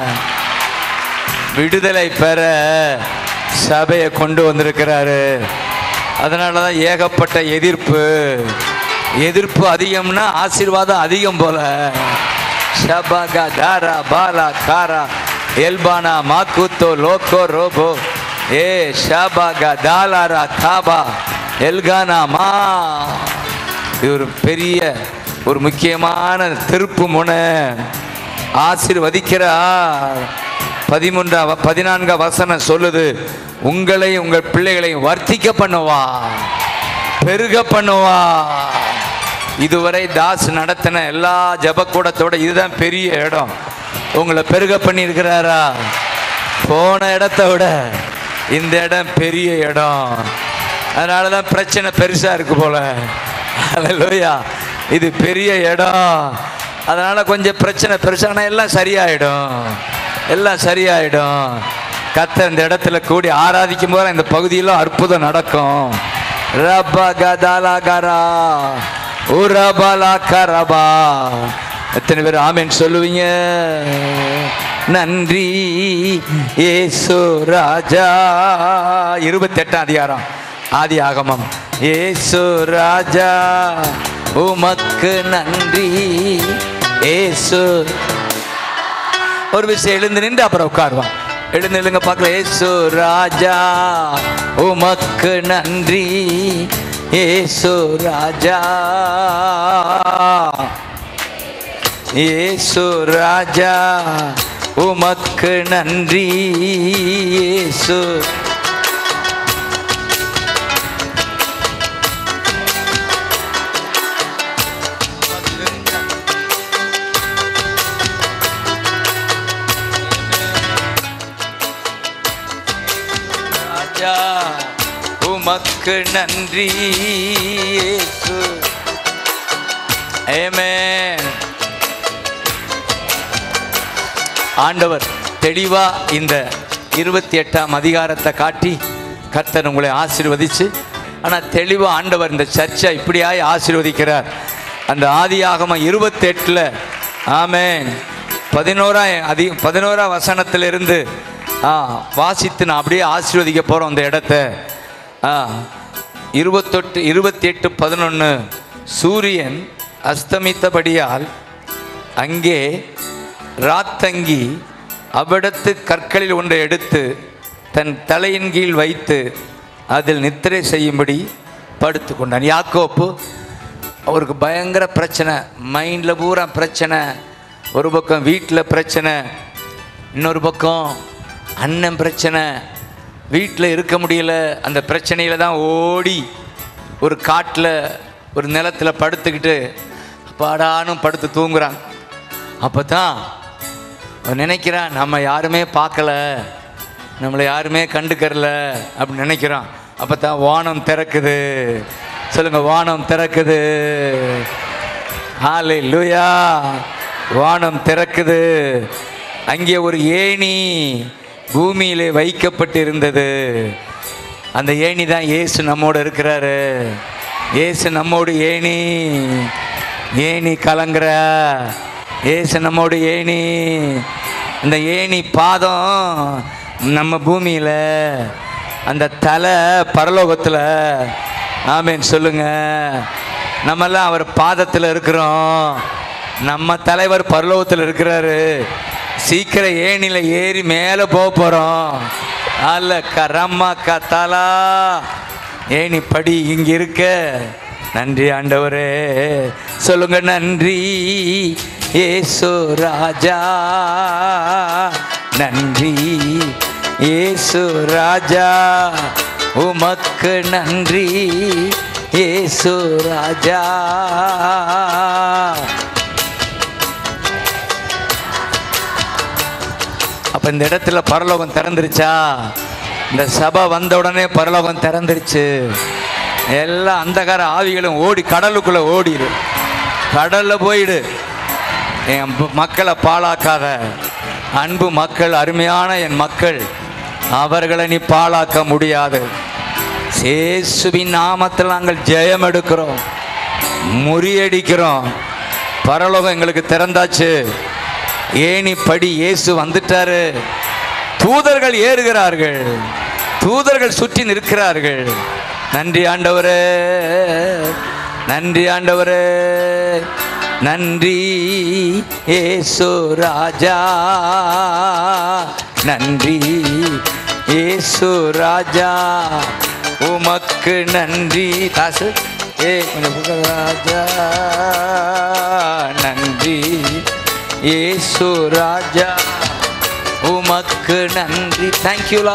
விடுதலை பெற சபையை கொண்டு வந்திருக்கிறாரு அதனால தான் ஏகப்பட்ட எதிர்ப்பு எதிர்ப்பு அதிகம்னா ஆசீர்வாதம் அதிகம் போல ஷபகா தாரா பாலா காரா எல்பானா மாக்குத்தோ லோக்கோ ரோபோ ஏ ஷபகா தாலாரா காபா எல்கானா மா இது ஒரு பெரிய ஒரு முக்கியமான திருப்பு முனை ஆசீர்வதிக்கிறார் பதிமூன்றாம் பதினான்காம் வசனம் சொல்லுது உங்களை உங்கள் பிள்ளைகளையும் வர்த்திக்க பண்ணுவா பெருக பண்ணுவா இதுவரை தாஸ் நடத்தின எல்லா ஜபக்கூடத்தோட இதுதான் பெரிய இடம் உங்களை பெருக பண்ணியிருக்கிறாரா போன இடத்த விட இந்த இடம் பெரிய இடம் அதனால தான் பிரச்சனை பெருசாக இருக்கு போல அல்லேலூயா இது பெரிய இடம் அதனால கொஞ்சம் பிரச்சனை பெருசானா எல்லாம் சரியாயிடும் எல்லாம் சரியாயிடும் கத்த இந்த இடத்துல கூடி ஆராதிக்கும் போது இந்த பகுதியிலும் அற்புதம் நடக்கும் ரபா கதாலா கரா உரபலா கரபா எத்தனை பேர் ஆமேன் சொல்லுவீங்க நன்றி ஏசு ராஜா இருபத்தெட்டாம் அதிகாரம் ஆதி ஆகமம் ஏசு ராஜா உமக்கு நன்றி ஏசு ஒரு விஷயம் எழுந்து நின்று அப்புறம் உட்காருவான் எழுந்து எழுங்க பார்க்கல ஏசு ராஜா உமக்கு நன்றி ஏசு ராஜா ஏசு ராஜா உமக்கு நன்றி ஏசு ராஜா உமக்கு நன்றி இயேசு ஆமென் ஆண்டவர் தெளிவா இந்த இருபத்தி எட்டாம் அதிகாரத்தை காட்டி கர்த்தர் உங்களை ஆசீர்வதிச்சு ஆனால் தெளிவாக ஆண்டவர் இந்த சர்ச்சை இப்படியாய் ஆசீர்வதிக்கிறார் அந்த ஆதியாகமம் இருபத்தெட்டில் ஆமென் பதினோரா அதி பதினோரா வசனத்திலிருந்து ஆ வாசித்து நான் அப்படியே ஆசீர்வதிக்க போகிறோம் அந்த இடத்த ஆ இருபத்தொட்டு இருபத்தி எட்டு பதினொன்று சூரியன் அஸ்தமித்தபடியால் அங்கே ராத்தங்கி அவ்விடத்து கற்களில் ஒன்றை எடுத்து தன் தலையின் கீழ் வைத்து அதில் நித்திரை செய்யும்படி படுத்து கொண்டான் யாக்கோப்பு அவருக்கு பயங்கர பிரச்சனை மைண்டில் பூரா பிரச்சனை ஒரு பக்கம் வீட்டில் பிரச்சனை இன்னொரு பக்கம் அண்ணன் பிரச்சனை வீட்டில் இருக்க முடியல அந்த பிரச்சனையில தான் ஓடி ஒரு காட்டில் ஒரு நிலத்தில் படுத்துக்கிட்டு பாடானும் படுத்து தூங்குறான் அப்போ தான் அவன் நினைக்கிறான் நம்ம யாருமே பார்க்கல நம்மளை யாருமே கண்டுக்கறல அப்படின்னு நினைக்கிறான் அப்போ தான் வானம் திறக்குது சொல்லுங்க வானம் திறக்குது ஹாலே லூயா வானம் திறக்குது அங்கே ஒரு ஏணி பூமியிலே வைக்கப்பட்டிருந்தது அந்த ஏணி தான் இயேசு நம்மோடு இருக்கிறாரு இயேசு நம்மோடு ஏணி ஏணி கலங்குற இயேசு நம்மோடு ஏணி அந்த ஏணி பாதம் நம்ம பூமியில் அந்த தலை பரலோகத்தில் ஆமேன் சொல்லுங்க நம்மெல்லாம் அவர் பாதத்தில் இருக்கிறோம் நம்ம தலைவர் பரலோகத்தில் இருக்கிறாரு சீக்கிரம் ஏணியில் ஏறி மேலே போக போகிறோம் அல்ல கரம்மா கத்தாலா ஏணி படி இங்கே இருக்க நன்றி ஆண்டவரே சொல்லுங்க நன்றி ஏசு ராஜா நன்றி ஏசு ராஜா உமக்கு நன்றி ஏசு ராஜா அப்ப இந்த இடத்துல பரலோகம் திறந்துருச்சா இந்த சபை வந்த உடனே பரலோகம் திறந்துருச்சு எல்லா அந்தகார ஆவிகளும் ஓடி கடலுக்குள்ள ஓடிடு கடல்ல போயிடு என் ப- மக்களை பாழாக்காத அன்பு மக்கள் அருமையான என் மக்கள் அவர்களை நீ பாழாக்க முடியாது சேசுவின் நாமத்தில் நாங்கள் ஜெயம் எடுக்கிறோம் முறியடிக்கிறோம் பரலோகம் எங்களுக்கு திறந்தாச்சு ஏணி படி இயேசு வந்துட்டாரு தூதர்கள் ஏறுகிறார்கள் தூதர்கள் சுற்றி நிற்கிறார்கள் நன்றி ஆண்டவரே நன்றி ஆண்டவரே நன்றி ஏசு ராஜா நன்றி ஏசு ராஜா உமக்கு நன்றி தாசு ஏ கொஞ்சம் புக ராஜா நன்றி ஏசு ராஜா உமக்கு நன்றி தேங்க்யூலா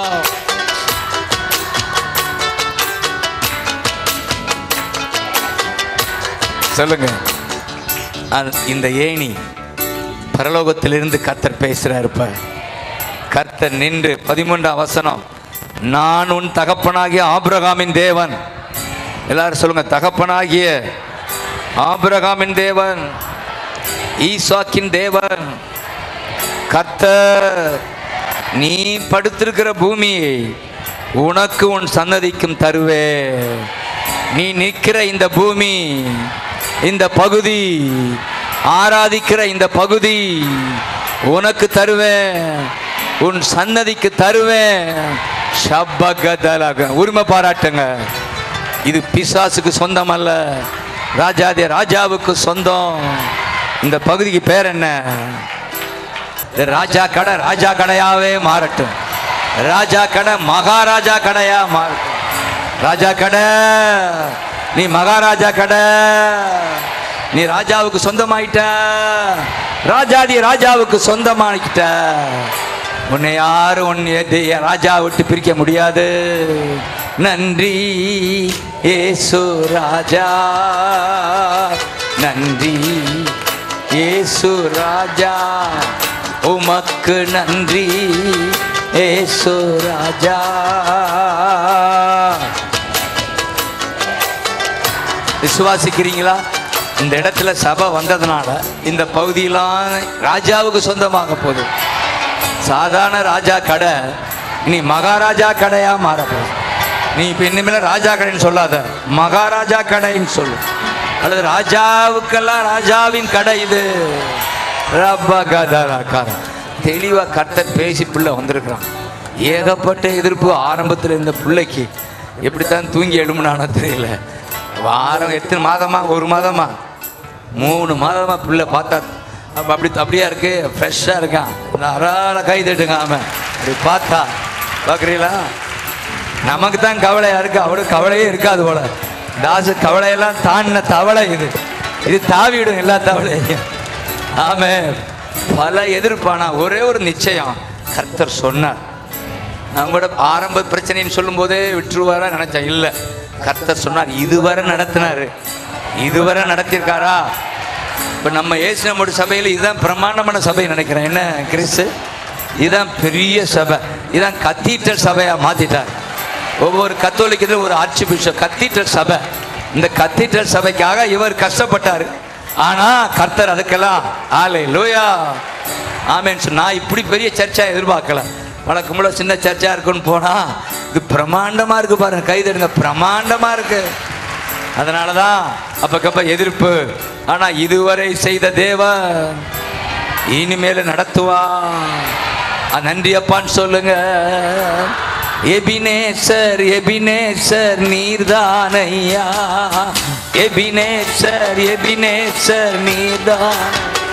சொல்லுங்க அது- இந்த ஏணி பரலோகத்திலிருந்து கர்த்தர் பேசுறாரு இப்ப கர்த்தர் நின்று பதிமூன்றாம் வசனம் நான் உன் தகப்பனாகிய ஆபிரகாமின் தேவன் எல்லாரும் சொல்லுங்க தகப்பனாகிய ஆபிரகாமின் தேவன் ஈசாக்கின் தேவன் கர்த்தர் நீ படுத்திருக்கிற பூமியை உனக்கு உன் சன்னதிக்கும் தருவே நீ நிற்கிற இந்த பூமி இந்த பகுதி ஆராதிக்கிற இந்த பகுதி உனக்கு தருவேன் உன் சன்னதிக்கு தருவேன் ஷப்பகதலக உரிமை பாராட்டுங்க இது பிசாசுக்கு சொந்தம் அல்ல ராஜாதி ராஜாவுக்கு சொந்தம் இந்த பகுதிக்கு பேர் என்ன இது ராஜா கடை ராஜா கடையாவே மாறட்டும் ராஜா கடை மகாராஜா கடையா மாறட்டும் ராஜா கடை நீ மகாராஜா கடை நீ ராஜாவுக்கு சொந்தமாயிட்ட ராஜாதி ராஜாவுக்கு சொந்தமாக்கிட்ட உன்னை யாரும் உன் எது- ராஜா விட்டு பிரிக்க முடியாது நன்றி ஏசு ராஜா நன்றி ஏசு ராஜா உமக்கு நன்றி ஏசு ராஜா விசுவாசிக்கிறீங்களா இந்த இடத்துல சபை வந்ததுனால இந்த பகுதியெல்லாம் ராஜாவுக்கு சொந்தமாக போகுது சாதாரண ராஜா கடை இனி மகாராஜா கடையா மாற போகுது நீ இப்போ இனிமேல ராஜா கடைன்னு சொல்லாத மகாராஜா கடைன்னு சொல்லு அல்லது ராஜாவுக்கெல்லாம் ராஜாவின் கடை இது ரப்பகதரகாரம். தெளிவா கர்த்தர் பேசி பிள்ளை வந்திருக்கிறான் ஏகப்பட்ட எதிர்ப்பு ஆரம்பத்தில் இந்த பிள்ளைக்கு எப்படித்தான் தூங்கி எழுமுனானோ தெரியல வாரம் எத்தனை மாதமா ஒரு மாதமா மூணு மாதமாக பிள்ளை பார்த்தா அப்ப அப்படி அப்படியா இருக்கு ஃப்ரெஷ்ஷாக இருக்கான் இந்த அறால கை தட்டுங்க அவன் அப்படி பார்த்தா பார்க்குறீங்களா நமக்கு தான் கவலையா இருக்கு அவளுக்கு கவலையே இருக்காது போல தாசு கவலையெல்லாம் தாண்டின தவளை இது இது தாவிடும் எல்லா தவளையும் ஆமே பல எதிர்ப்பானா ஒரே ஒரு நிச்சயம் கர்த்தர் சொன்னார் நான் கூட ஆரம்ப பிரச்சனைன்னு சொல்லும்போதே விட்டுருவாரா நினைச்சேன் இல்லை கர்த்தர் சொன்னார் இதுவரை நடத்தினாரு இதுவரை நடத்தியிருக்காரா இப்போ நம்ம ஏசு நம்முடைய சபையில் இதுதான் பிரமாண்டமான சபை நினைக்கிறேன் என்ன கிறிஸ்து இதுதான் பெரிய சபை இதான் கத்தீட்டர் சபையாக மாற்றிட்டார் ஒவ்வொரு கத்தோலிக்கத்திலும் ஒரு ஆர்ச்சி பிஷப் கத்தீட்டர் சபை இந்த கத்தீட்டர் சபைக்காக இவர் கஷ்டப்பட்டார் ஆனா கர்த்தர் அதுக்கெல்லாம் ஆலை லோயா ஆமேன்னு சொன்னா நான் இப்படி பெரிய சர்ச்சா எதிர்பார்க்கல வழக்கமுள்ள சின்ன சர்ச்சா இருக்குன்னு போனா இது பிரமாண்டமா இருக்கு பாருங்க கைதடுங்க பிரமாண்டமா இருக்கு அதனாலதான் அப்பக்கப்ப எதிர்ப்பு ஆனா இதுவரை செய்த தேவன் இனிமேல நடத்துவா ஆ, நன்றி அப்பான்னு சொல்லுங்க எபினேசர் எபினேசர் நீர்தானையா எபினேசர் எபினேசர் நீர்தான்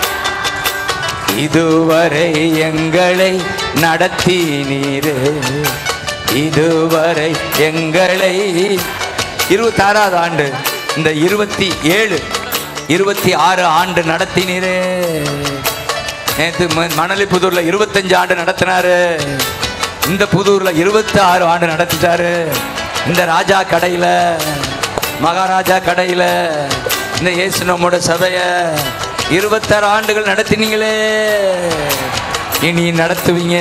இதுவரை எங்களை நடத்தி நீரு இதுவரை எங்களை இருபத்தாறாவது ஆண்டு இந்த இருபத்தி ஏழு இருபத்தி ஆறு ஆண்டு நடத்தினீரே நேற்று ம- மணலிப்புதூர்ல இருபத்தஞ்சு ஆண்டு நடத்தினாரு இந்த புதூர்ல இருபத்தி ஆறு ஆண்டு நடத்திட்டாரு இந்த ராஜா கடையில மகாராஜா கடையில இந்த இயேசு நம்மோட சபைய இருபத்தாறு ஆண்டுகள் நடத்தினீங்களே இனி நடத்துவீங்க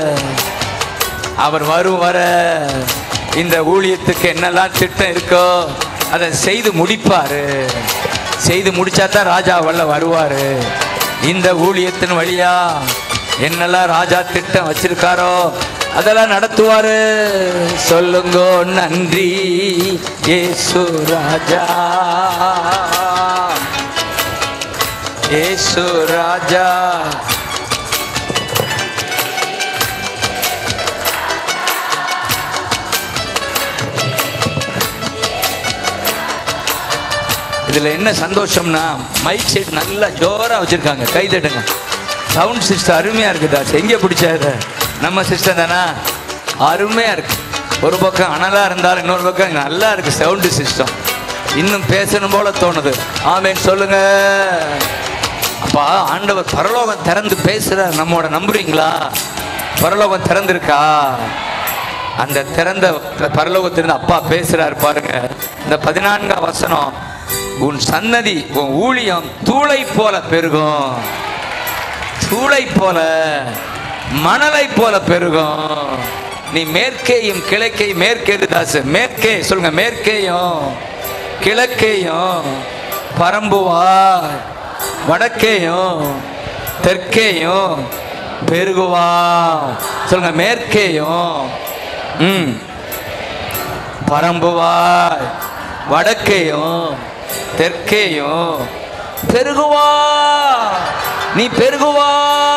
அவர் வரும் வர இந்த ஊழியத்துக்கு என்னெல்லாம் திட்டம் இருக்கோ அதை செய்து முடிப்பாரு செய்து முடிச்சா தான் ராஜா வல்ல வருவாரு இந்த ஊழியத்தின் வழியா என்னெல்லாம் ராஜா திட்டம் வச்சிருக்காரோ அதெல்லாம் நடத்துவாரு சொல்லுங்கோ நன்றி ஏசு ராஜா ஏசு ராஜா இதுல என்ன சந்தோஷம்னா மைக் செட் நல்லா ஜோரா வச்சிருக்காங்க கை தட்டுங்க சவுண்ட் சிஸ்டம் அருமையா இருக்கு தாஸ் எங்க பிடிச்சது நம்ம சிஸ்டம் தானா அருமையா இருக்கு ஒரு பக்கம் அனலா இருந்தாலும் இன்னொரு பக்கம் நல்லா இருக்கு சவுண்டு சிஸ்டம் இன்னும் பேசணும் போல தோணுது ஆமேன்னு சொல்லுங்க அப்பா ஆண்டவர் பரலோகம் திறந்து பேசுறார் நம்மோட நம்புறீங்களா பரலோகம் திறந்திருக்கா அந்த திறந்த பரலோகத்திலிருந்து அப்பா பேசுறாரு பாருங்க இந்த பதினான்காம் வசனம் உன் சன்னதி உன் ஊழியம் தூளை போல பெருகும் தூளை போல மணலை போல பெருகும் நீ மேற்கேயும் கிழக்கே மேற்கே தாசு மேற்கே சொல்லுங்க மேற்கேயும் கிழக்கேயும் பரம்புவாய் வடக்கேயும் தெற்கேயும் பெருகுவா சொல்லுங்க மேற்கேயும் ம் பரம்புவாய் வடக்கேயும் தெற்கேயும் பெருகுவா நீ பெருகுவா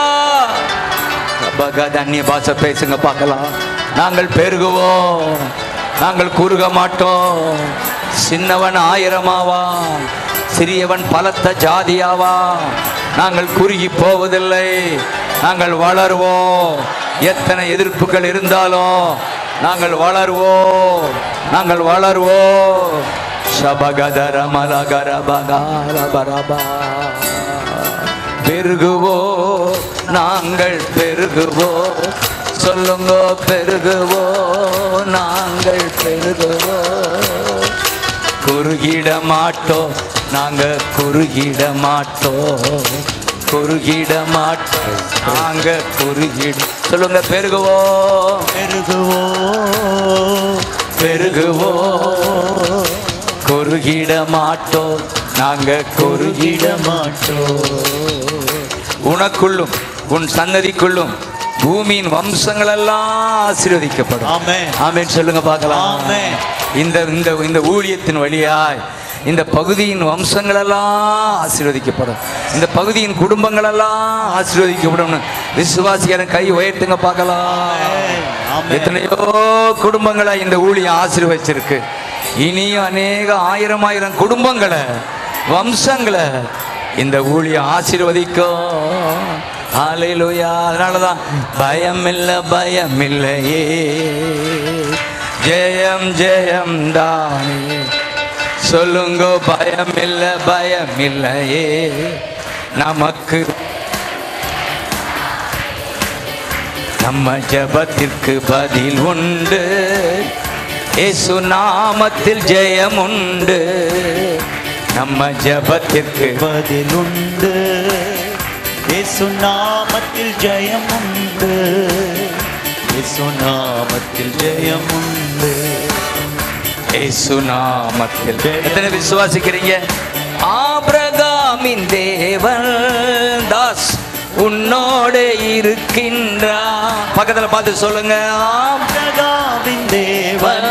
பகத் அந்நிய பாஷை பேசுங்க பார்க்கலாம் நாங்கள் பெருகுவோம் நாங்கள் குறுக மாட்டோம் சின்னவன் ஆயிரமாவா சிறியவன் பலத்த ஜாதியாவா நாங்கள் குறுகி போவதில்லை நாங்கள் வளருவோம் எத்தனை எதிர்ப்புகள் இருந்தாலும் நாங்கள் வளருவோம் நாங்கள் வளருவோம் சபகதர மலகர பகார பரபா பெருகுவோ நாங்கள் பெருகுவோ சொல்லுங்க பெருகுவோ நாங்கள் பெருகுவோ குறுகிட மாட்டோம் நாங்க குறுகிட மாட்டோம் குறுகிட மாட்டோம் நாங்க குறுகிட சொல்லுங்க பெருகுவோ பெருகுவோ பெருகுவோ குறுகிட மாட்டோம் நாங்க குறுகிட மாட்டோம் உனக்குள்ளும் உன் சன்னதிக்குள்ளும் பூமியின் வம்சங்கள் எல்லாம் ஆசீர்வதிக்கப்படும் ஆமென். ஆமென் சொல்லுங்க பார்க்கலாம் ஆமென். இந்த இந்த இந்த ஊழியத்தின் வழியாய் இந்த பகுதியின் வம்சங்கள் எல்லாம் ஆசீர்வதிக்கப்படும் இந்த பகுதியின் குடும்பங்கள் எல்லாம் ஆசீர்வதிக்கப்படும் விசுவாசிக்கிற கை உயர்த்துங்க பார்க்கலாம் ஆமென். எத்தனையோ குடும்பங்களை இந்த ஊழியம் ஆசீர்வதிச்சிருக்கு இனியும் அநேக ஆயிரம் ஆயிரம் குடும்பங்களை வம்சங்களை இந்த ஊழியம் ஆசீர்வதிக்கும் ஹalleluya அதனால தான் பயம் இல்லை பயம் இல்லையே ஜெயம் ஜெயம் தானே சொல்லுங்க பயம் இல்லை பயம் இல்லையே நமக்கு நம்ம ஜெபத்திற்கு பதில் உண்டு இயேசு நாமத்தில் ஜெயம் உண்டு நம்ம ஜெபத்திற்கு பதிலுண்டு இயேசு நாமத்தில் ஜெயம் உண்டு இயேசு நாமத்தில் ஜெயம் உண்டு இயேசு நாமத்தில் எத்தனை விசுவாசிக்கிறீங்க ஆபிரகாமின் தேவன் தாஸ் உன்னோடு இருக்கின்றா பக்கத்துல பார்த்து சொல்லுங்க ஆபிரகாமின் தேவன்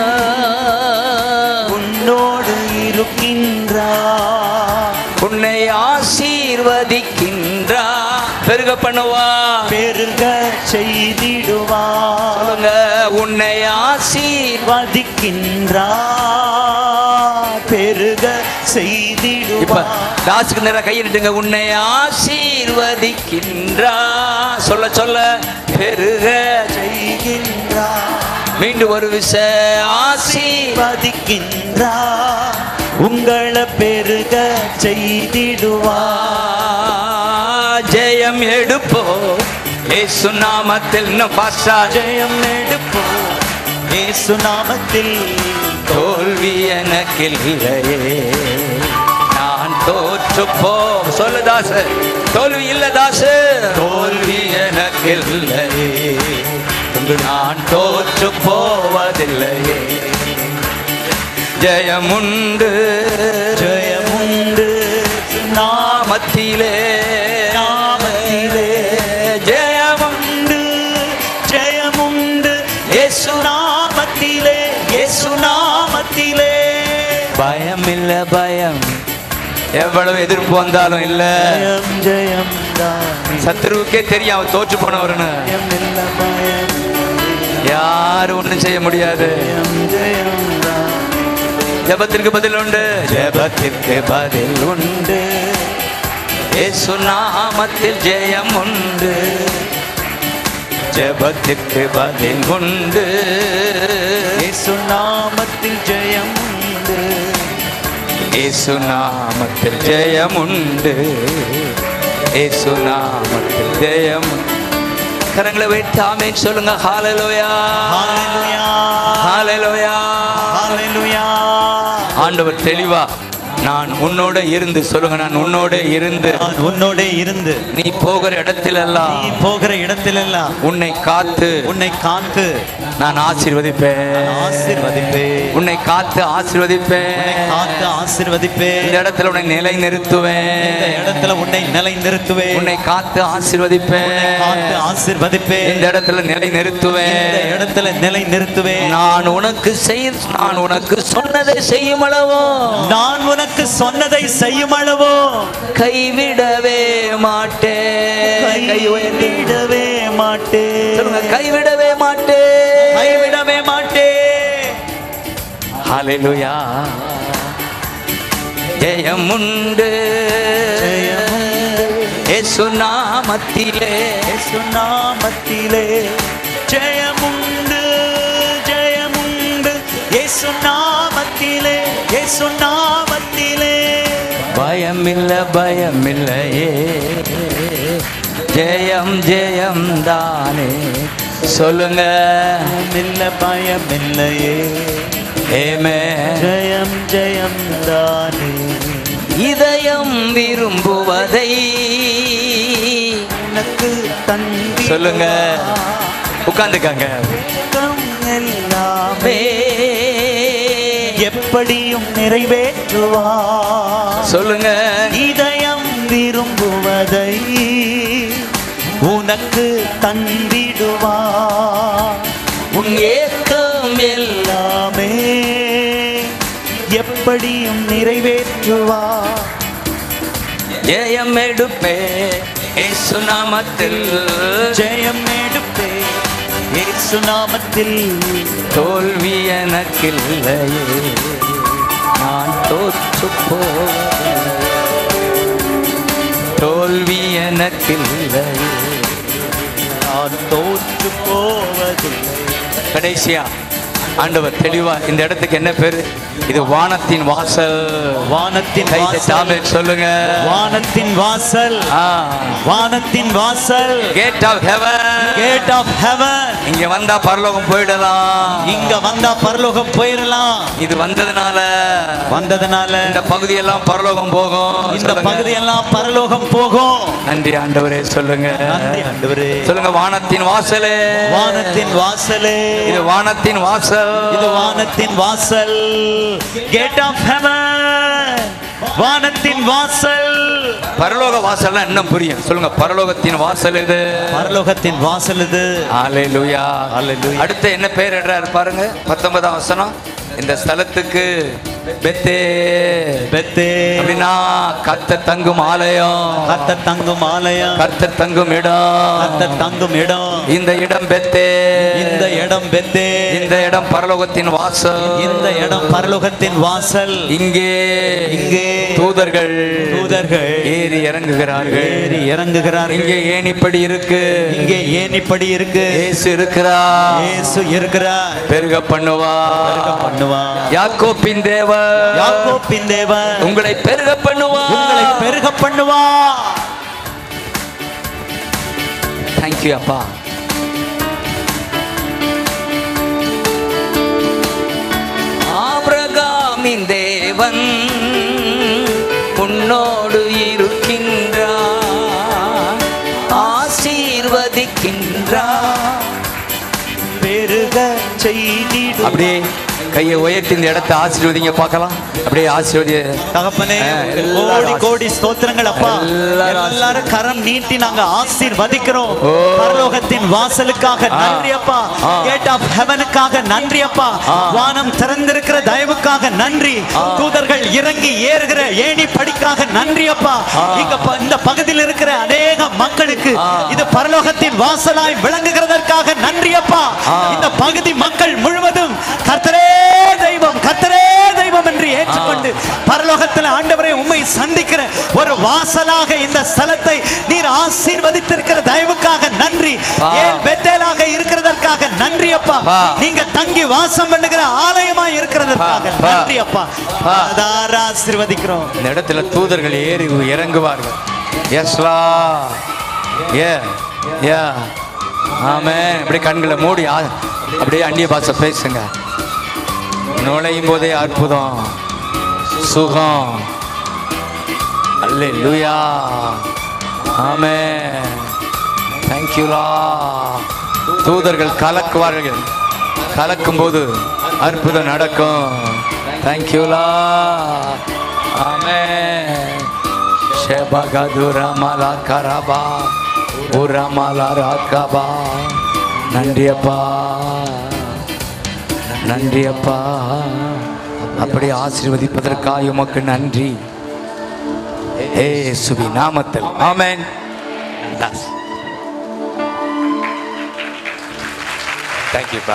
உன்னோடு இருக்கின்றார் உன்னை ஆசீர்வதிக்கின்றா பெருக பண்ணுவா பெருக செய்திடுவார் சொல்லுங்க உன்னை ஆசீர்வ வதிக்கின்றார் பெருக இப்ப செய்திடுவார் தாசுக்கு நேரம் கையிட்டுங்க உன்னை ஆசீர்வதிக்கின்றா சொல்ல சொல்ல பெருக செய்கின்றார் மீண்டும் ஒரு விஷ ஆசி வதிக்கின்றார் உங்களை பெருக செய்திடுவார் ஜெயம் எடுப்போ ஏசு நாமத்தில் இன்னும் பாஸ்டா ஜெயம் எடுப்போம் இயேசு நாமத்தில் தோல்வி எனக்கு இல்லையே நான் தோற்று போ சொல்லு தாசு தோல்வி இல்ல தாசு தோல்வி எனக்கு இல்லையே நான் தோற்று போவதில்லையே ஜெயமுண்டு ஜெயமுண்டு நாமத்திலே நாமத்திலே ஜெயமுண்டு நாமமுண்டு ஜெயமுண்டு இயேசு நாமத்திலே இயேசு நாமத்திலே பயம் இல்ல பயம் எவ்வளவு எதிர்ப்பு வந்தாலும் இல்ல ஜெயம் ஜெயம் தானே சத்ருவுக்கே தெரியும் அவன் தோற்று போனவர்னு ஜெயம் இல்ல பயம் யாரும் ஒண்ணும் செய்ய முடியாது ஜெயம் ஜெயம் தானே ஜெபத்திற்கு பதில் உண்டு ஜெபத்திற்கு பதில் உண்டு உண்டு இயேசு நாமத்தில் ஜெயம் உண்டு ஜெபத்திற்கு பதில் உண்டு இயேசு நாமத்தில் ஜெயம் உண்டு இயேசு நாமத்தில் ஜெயம் உண்டு இயேசு நாமத்தில் ஜெயம் உண்டு. கரங்களை வைத்து ஆமென் சொல்லுங்க ஹalleluya ஹalleluya ஹalleluya ஹalleluya ஆண்டவர் தெளிவா நான் உன்னோட இருந்து சொல்லுங்க நான் உன்னோட இருந்து நான் உன்னோட இருந்து நீ போகிற இடத்திலெல்லாம் நீ போகிற இடத்திலெல்லாம் உன்னை காத்து உன்னை காத்து நான் ஆசீர்வதிப்பேன் ஆசீர்வதிப்பேன் உன்னை காத்து ஆசீர்வதிப்பேன் உன்னை காத்து ஆசீர்வதிப்பேன் இந்த இடத்துல உன்னை நிலை இந்த நிறுத்துவேன் இடத்துல உன்னை நிலை நிறுத்துவேன் உன்னை காத்து ஆசீர்வதிப்பேன் காத்து ஆசீர்வதிப்பேன் இந்த இடத்துல நிலை இந்த நிறுத்துவேன் இடத்துல நிலை நிறுத்துவேன் நான் உனக்கு செய் நான் உனக்கு சொன்னதை செய்யும் அளவோ நான் உனக்கு சொன்னதை செய்யும் அளவோ கைவிடவே மாட்டேன் கை உயர்த்தி கைவிடவே மாட்டேன் சொல்லுங்க கைவிடவே மாட்டேன் கைவிடவே மாட்டேன் ஹalleluya ஜெயம் உண்டு ஜெயமுண்டு இயேசு நாமத்திலே இயேசு நாமத்திலே ஜெயமுண்டு ஜெயமுண்டு இயேசு நாமத்திலே இயேசு நாமத்திலே பயமில்ல பயமில்லையே ஜெயம் ஜெயம் தானே சொல்லுங்க இல்ல பயமில்லையே ஏமே ஜெயம் ஜெயம் தானே இதயம் விரும்புவதை உனக்கு தந்தி சொல்லுங்க உட்கார்ந்துக்காங்க எல்லாமே எப்படியும் நிறைவேற்றுவா சொல்லுங்க இதயம் விரும்புவதை உனக்கு தந்திடுவா உன் ஏக்கம் எல்லாம் எல்லாமே எப்படியும் நிறைவேற்றுவா ஜெயம் எடுப்பே இயேசு நாமத்தில் ஜெயம் எடுப்பே இயேசு நாமத்தில் தோல்வி எனக்கில்லையே நான் தோற்று போவதில்லை தோல்வி எனக்கில்லை நான் தோற்று போவதில்லை கடைசியா ஆண்டவர் தெளிவா இந்த இடத்துக்கு என்ன பேரு இது வானத்தின் வாசல் வானத்தின் கை வாசல் தட்டாமல் சொல்லுங்க வானத்தின் வாசல் வானத்தின் வாசல் gate of heaven gate of heaven இங்க வந்தா பரலோகம் போயிடலாம் இங்க வந்தா பரலோகம் போயிடலாம் இது வந்ததுனால வந்ததுனால இந்த பகுதியெல்லாம் பரலோகம் போகும் இந்த சொல்லுங்க. பகுதியெல்லாம் பரலோகம் போகும் நன்றி ஆண்டவரே சொல்லுங்க நன்றி ஆண்டவரே சொல்லுங்க வானத்தின் வாசலே வானத்தின் வாசலே இது வானத்தின் வாசல் இது வானத்தின் வாசல் கேட் ஆஃப் ஹெவன் வானத்தின் வாசல் பரலோக வாசல்னா இன்னும் புரியும் சொல்லுங்க பரலோகத்தின் வாசல் இது பரலோகத்தின் வாசல் இது ஹalleluya Hallelujah. அடுத்து என்ன பேர் இடுறாரு பாருங்க பத்தொன்பதாம் வசனம் இந்த ஸ்தலத்துக்கு பெத்தே பெத்தே அப்படின்னா கத்த தங்கும் ஆலயம் கத்த தங்கும் ஆலயம் கத்த தங்கும் இடம் கத்த தங்கும் இடம் இந்த இடம் பெத்தே இந்த இடம் பெத்தே இந்த இடம் பரலோகத்தின் வாசல் இந்த இடம் பரலோகத்தின் வாசல் இங்கே இங்கே தூதர்கள் தூதர்கள் ஏறி இறங்குகிறார்கள் ஏறி இறங்குகிறார்கள் இங்கே ஏணிப்படி இருக்கு இங்கே ஏன் இப்படி இருக்கு இயேசு இருக்கிறா இயேசு இருக்கிறார் பெருக பண்ணுவா பண்ணுவா யாக்கோப்பின் தேவ யாக்கோப்பின் தேவன் உங்களை பெருக பண்ணுவா உங்களை பெருக பண்ணுவா தேங்க்யூ அப்பா ஆபிரகாமின் தேவன் உன்னோடு இருக்கின்றார் ஆசீர்வதிக்கின்றார் பெருக செய்திடு அப்படியே கையை உயர்த்தி இந்த இடத்தை ஆசீர்வதிங்க பார்க்கலாம் அப்படியே ஆசீர்வதி தகப்பனே ஆ, கோடி எல்லாரும் கோடி ஸ்தோத்திரங்கள் அப்பா எல்லாரும் எல்லாரும் கரம் நீட்டி நாங்க ஆசீர்வதிக்கிறோம் ஓ. பரலோகத்தின் வாசலுக்காக ஆ. நன்றி அப்பா ஆ. கேட் ஆஃப் ஹெவனுக்காக நன்றி அப்பா ஆ. வானம் திறந்திருக்கிற தயவுக்காக நன்றி ஆ. தூதர்கள் இறங்கி ஏறுகிற ஏணி படிக்காக நன்றி அப்பா ஆ. இங்க ப- இந்த பகுதியில் இருக்கிற அநேக மக்களுக்கு ஆ. இது பரலோகத்தின் வாசலாய் விளங்குகிறதற்காக நன்றி அப்பா ஆ. இந்த பகுதி மக்கள் முழுவதும் கர்த்தரே தெய்வம் கர்த்தரே தெய்வம் என்று ஏற்றுக்கொண்டு பரலோகத்தில் ஆண்டவரை உம்மை சந்திக்கிற ஒரு வாசலாக இந்த ஸ்தலத்தை நீர் ஆசீர்வதித்திருக்கிற தயவுக்காக நன்றி ஆ. ஏன் பெத்தேலாக இருக்கிறதற்காக நன்றி அப்பா ஆ. நீங்க தங்கி வாசம் பண்ணுகிற ஆலயமா இருக்கிறதற்காக ஆ. நன்றி அப்பா ஆ. அதார ஆசீர்வதிக்கிறோம் இந்த இடத்துல தூதர்கள் ஏறி இறங்குவார்கள் எஸ்லா ஏ ஏ ஆமே இப்படி கண்களை மூடி ஆ- அப்படியே அந்நிய பாஷை பேசுங்க நுழையும் போதே அற்புதம் சுகம் அல்லே லூயா ஆமே தேங்க்யூலா தூதர்கள் கலக்குவார்கள் கலக்கும் போது அற்புதம் நடக்கும் தேங்க்யூலா ஆமே ஷெபகதுரமலா கரபா உரமலா ராக்கபா நன்றி அப்பா நன்றி அப்பா அப்படி ஆசீர்வதிப்பதற்காக உமக்கு நன்றி ஏ சுபி நாமத்தில் ஆமென் தேங்க்யூப்பா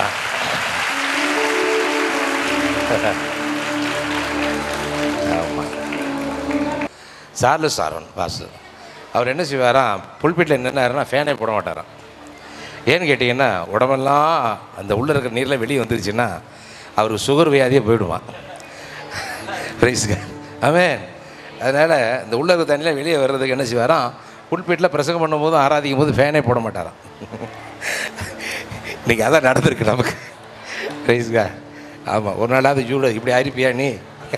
ஆமாம் சார்லஸ் சாரன் பாஸ் அவர் என்ன செய்வாராம் புல்பிட்டில் என்னென்னா ஃபேனே போட மாட்டாராம் ஏன்னு கேட்டிங்கன்னா உடம்பெல்லாம் அந்த உள்ளே இருக்கிற நீர்லாம் வெளியே வந்துருச்சுன்னா அவருக்கு சுகர் வியாதியே போயிடுவான் பிரைஸுங்க அவன் அதனால் இந்த உள்ள இருக்கிற தண்ணியில் வெளியே வர்றதுக்கு என்ன செய்வாராம் புல்பீட்டில் பிரசங்கம் பண்ணும்போது ஆராதிக்கும் போது ஃபேனே போட மாட்டாராம் இன்னைக்கு அதான் நடந்திருக்கு நமக்கு பிரைஸுங்க ஆமாம் ஒரு நாளாவது ஜூட இப்படி அரிப்பியா நீ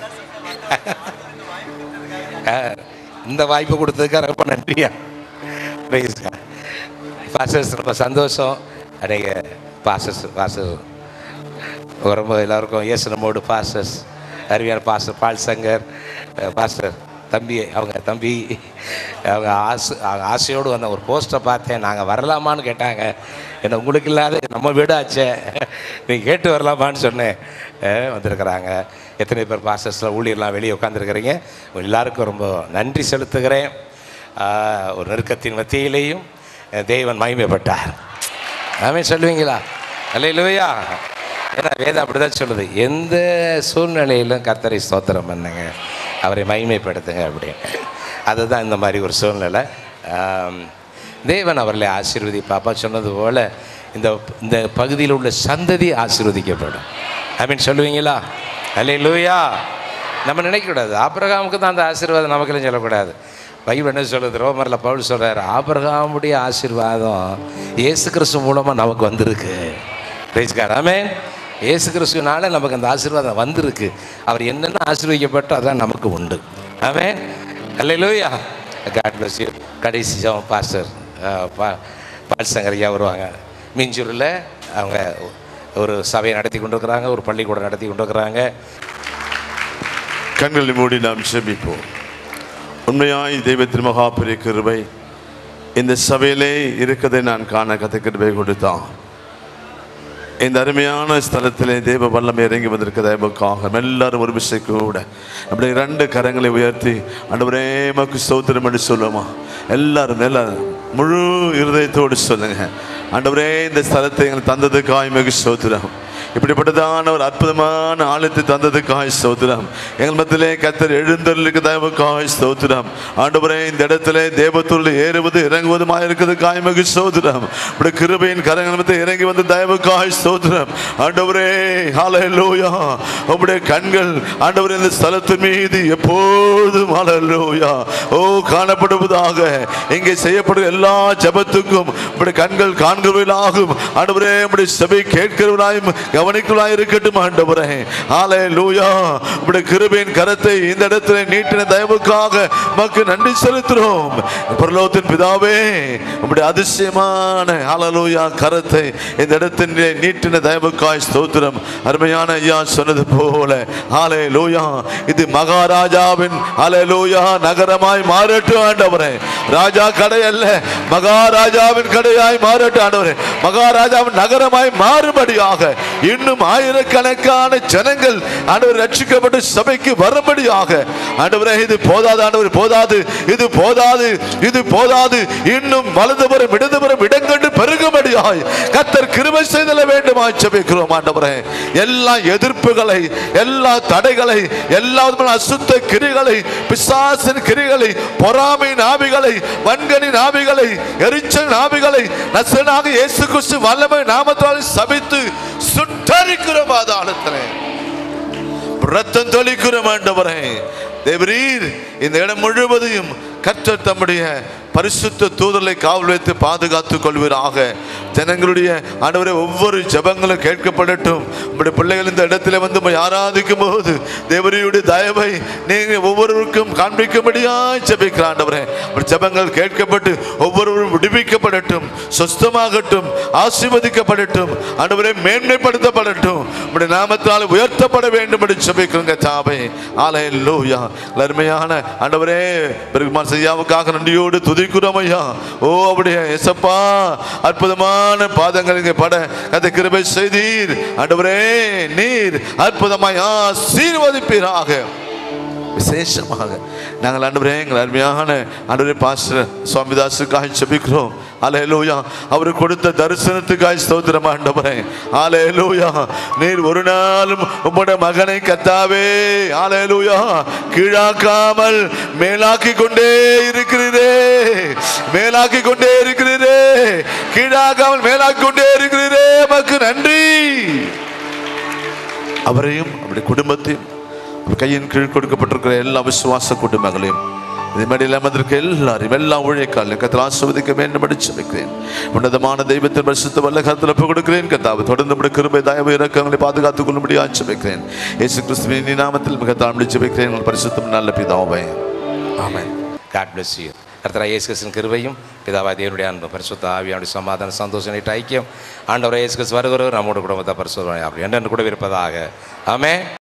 ஆ, இந்த வாய்ப்பு கொடுத்ததுக்காக ரொம்ப நன்றியா பிரைஸுங்க பாசஸ் ரொம்ப சந்தோஷம் அநேக பாசஸ் பாசஸ் ரொம்ப எல்லாருக்கும் இயேசு நம்மோடு பாஸ்டர்ஸ் அருமையான பாஸ்டர் பால் சங்கர் அஹ் பாஸ்டர் தம்பி அவங்க தம்பி அவங்க ஆசை அவங்க ஆசையோடு வந்த ஒரு போஸ்ட்டை பார்த்தேன் நாங்கள் வரலாமான்னு கேட்டாங்க என்ன உங்களுக்கு இல்லாத நம்ம வீடு ஆச்சே நீங்கள் கேட்டு வரலாமான்னு சொன்னேன் அஹ் வந்திருக்கிறாங்க எத்தனை பேர் பாஸ்டர்ஸில் ஊழியர்லாம் வெளியே உட்காந்துருக்கிறீங்க எல்லாருக்கும் ரொம்ப நன்றி செலுத்துகிறேன் ஆஹ் ஒரு நெருக்கத்தின் மத்தியிலேயும் அஹ் தேவன் மகிமைப்பட்டார் ஆமே சொல்லுவீங்களா அல்லையிலுவையா ஏன்னா வேதம் அப்படிதான் சொல்லுது எந்த சூழ்நிலையிலும் கர்த்தரை ஸ்தோத்திரம் பண்ணுங்க அவரை மகிமைப்படுத்துங்க அப்படின்னு அதுதான் இந்த மாதிரி ஒரு சூழ்நிலை ஆம், தேவன் அவர்களை ஆசீர்வதி பாப்பா சொன்னது போல் இந்த இந்த பகுதியில் உள்ள சந்ததி ஆசீர்வதிக்கப்படும் ஐ மீன் சொல்லுவீங்களா அல்ல லூயா நம்ம நினைக்கக்கூடாது ஆபிரகாமுக்கு தான் அந்த ஆசீர்வாதம் நமக்கெல்லாம் சொல்லக்கூடாது பைபிள் என்ன சொல்லுது ரோமரில் பவுல் சொல்கிறார் ஆபிரகாமுடைய ஆசீர்வாதம் இயேசு கிறிஸ்து மூலமாக நமக்கு வந்திருக்கு பேச்சுக்கார் ஆமே இயேசு கிறிஸ்துனால நமக்கு அந்த ஆசீர்வாதம் வந்திருக்கு அவர் என்னென்ன ஆசீர்வதிக்கப்பட்டோ அதான் நமக்கு உண்டு ஆமே அல்லையா காட் பிளஸ் யூ கடைசி ஜெபம் பாஸ்டர் பா பால் சங்கரையா வருவாங்க மிஞ்சூரில் அவங்க ஒரு சபையை நடத்தி கொண்டிருக்கிறாங்க ஒரு பள்ளிக்கூடம் நடத்தி கொண்டிருக்கிறாங்க கண்களை மூடி நாம் செபிப்போம் உண்மையாய் தெய்வத்தின் மகாபெரிய கிருபை இந்த சபையிலே இருக்கதை நான் காண கதை கிருபை கொடுத்தான் இந்த அருமையான ஸ்தலத்திலே தெய்வ வல்லமை இறங்கி வந்திருக்க தயவுக்காக எல்லாரும் ஒரு விஷயம் கூட அப்படி ரெண்டு கரங்களை உயர்த்தி அன்றுவரே மக்கு ஸ்தோத்திரம் என்று சொல்லுவோமா எல்லாரும் எல்லாரும் முழு இருதயத்தோடு சொல்லுங்க ஆண்டவரே இந்த ஸ்தலத்தை எங்களுக்கு தந்ததுக்காய் மிகு ஸ்தோத்திரம் இப்படிப்பட்டதான ஒரு அற்புதமான ஆழத்தை தந்ததுக்காய் ஸ்தோத்திரம் எங்கள் மத்தியிலே கத்தர் எழுந்தருளுக்கு தயவுக்காய் ஸ்தோத்திரம் ஆண்டவரே இந்த இடத்துல தேவத்துள்ள ஏறுவது இறங்குவதுமாய் இருக்கிறது காய்மகு ஸ்தோத்திரம் இப்படி கிருபையின் கரங்கள் மத்தியில் இறங்கி வந்து தயவுக்காய் ஸ்தோத்திரம் ஆண்டவரே ஹalleluya உம்முடைய கண்கள் ஆண்டவரே இந்த ஸ்தலத்தின் மீது எப்போதும் ஹalleluya ஓ காணப்படுவதாக இங்கே செய்யப்படும் எல்லா ஜெபத்துக்கும் உம்முடைய கண்கள் காண்கிறவர்களாகும் ஆண்டவரே உம்முடைய சபை கேட்கிறவர்களாயும் கவனிக்கிறவர்களாய் இருக்கட்டும் ஆண்டவரே ஹalleluya உம்முடைய கிருபையின் கரத்தை இந்த இடத்துல நீட்டின தயவுக்காக உமக்கு நன்றி செலுத்துறோம் பரலோகத்தின் பிதாவே உம்முடைய அதிசயமான ஹalleluya கரத்தை இந்த இடத்திலே நீட்டின தயவுக்காய் ஸ்தோத்திரம் அருமையான ஐயா சொன்னது போல ஹalleluya இது மகாராஜாவின் ஹalleluya நகரமாய் மாறட்டும் ஆண்டவரே ராஜா கடை அல்ல மகாராஜாவின் கடையாய் மாறட்டும் ஆண்டவரே மகாராஜாவின் நகரமாய் மாறுபடியாக இன்னும் ஆயிரக்கணக்கான ஜனங்கள் ஆண்டவர் ரட்சிக்கப்பட்டு சபைக்கு வரும்படியாக ஆண்டவரே இது போதாது ஆண்டவர் போதாது இது போதாது இது போதாது இன்னும் வலதுபுறம் இடதுபுறம் இடங்கண்டு பெருகும்படியாய் கத்தர் கிருபை செய்தல வேண்டுமாய் ஜெபிக்கிறோம் ஆண்டவரே எல்லா எதிர்ப்புகளை எல்லா தடைகளை எல்லா விதமான அசுத்த கிரிகளை பிசாசின் கிரிகளை பொறாமையின் ஆவிகளை வன்கனின் ஆவிகளை எரிச்சல் ஆவிகளை நசனாக இயேசு கிறிஸ்து வல்லமை நாமத்தால் சபித்து சுட்டரிக்கிறோம் பாதாளத்திலே ரத்தம் தொளிக்கிறோம் ஆண்டவரே தேவரீர் இந்த இடம் முழுவதையும் கர்த்தர் தம்முடைய பரிசுத்த தூதலை காவல் வைத்து பாதுகாத்துக் கொள்வீராக ஜனங்களுடைய ஆண்டவரே ஒவ்வொரு ஜெபங்களும் கேட்கப்படட்டும் உங்களுடைய பிள்ளைகள் இந்த இடத்துல வந்து உம்மை ஆராதிக்கும் போது தேவரியுடைய தயவை நீங்க ஒவ்வொருவருக்கும் காண்பிக்கும்படியாய் ஜெபிக்கிற ஆண்டவரே உம்முடைய ஜெபங்கள் கேட்கப்பட்டு ஒவ்வொருவரும் விடுவிக்கப்படட்டும் சொஸ்தமாகட்டும் ஆசீர்வதிக்கப்படட்டும் ஆண்டவரே மேன்மைப்படுத்தப்படட்டும் உம்முடைய நாமத்தால் உயர்த்தப்பட வேண்டும் என்று ஜெபிக்கிறோங்க தாவே ஆலையா அருமையான ஆண்டவரே பெருமாள் செய்யாவுக்காக நன்றியோடு துதிக்கிறோம் ஐயா ஓ அப்படியே எசப்பா அற்புதமான பாதங்கள் இங்கே பட அந்த கிருபை செய்தீர் ஆண்டவரே நீர் அற்புதமாய் ஆசீர்வதிப்பீராக விசேஷமாக நாங்கள் ஆண்டவரே எங்கள் அருமையான ஆண்டவரே பாஸ்டர் சுவாமிதாசுக்காக செபிக்கிறோம் அலையலூயா அவர் கொடுத்த தரிசனத்துக்காய் ஸ்தோத்திரம் ஆண்டவரே அலையலூயா நீர் ஒரு நாளும் உம்முடைய மகனை கத்தாவே அலையலூயா கீழாக்காமல் மேலாக்கி கொண்டே இருக்கிறீரே மேலாக்கி கொண்டே இருக்கிறீரே கீழாக்காமல் மேலாக்கி கொண்டே இருக்கிறீரே மக்கு நன்றி அவரையும் அவருடைய குடும்பத்தையும் அவர் கையின் கீழ் கொடுக்கப்பட்டிருக்கிற எல்லா விசுவாச குடும்பங்களையும் இது மாதிரி அமர்ந்திருக்க எல்லாரையும் எல்லா ஊழியக்காலையும் கத்தில் ஆசிர்வதிக்க வேண்டும் என்று வைக்கிறேன் உன்னதமான தெய்வத்தின் பரிசுத்த வல்ல கருத்தில் ஒப்புக் கொடுக்கிறேன் கத்தாவை தொடர்ந்து நம்முடைய கிருபை தயவு இறக்கங்களை பாதுகாத்துக் கொள்ளும்படி ஆட்சி வைக்கிறேன் இயேசு கிறிஸ்துவின் இனி நாமத்தில் மிக தாழ்ந்து வைக்கிறேன் உங்கள் பரிசுத்தம் நல்ல பிதாவை ஆமென் காட் பிளஸ் யூ கர்த்தரா இயேசு கிறிஸ்துவின் கிருபையும் பிதாவா தேவனுடைய அன்பு பரிசுத்த ஆவியானுடைய சமாதான சந்தோஷம் நீட்ட ஐக்கியம் ஆண்டவரை இயேசு கிறிஸ்து வருகிறவர் நம்மோட குடும்பத்தை பரிசுத்தம் அப்படி என்று கூட இருப்பதாக ஆமே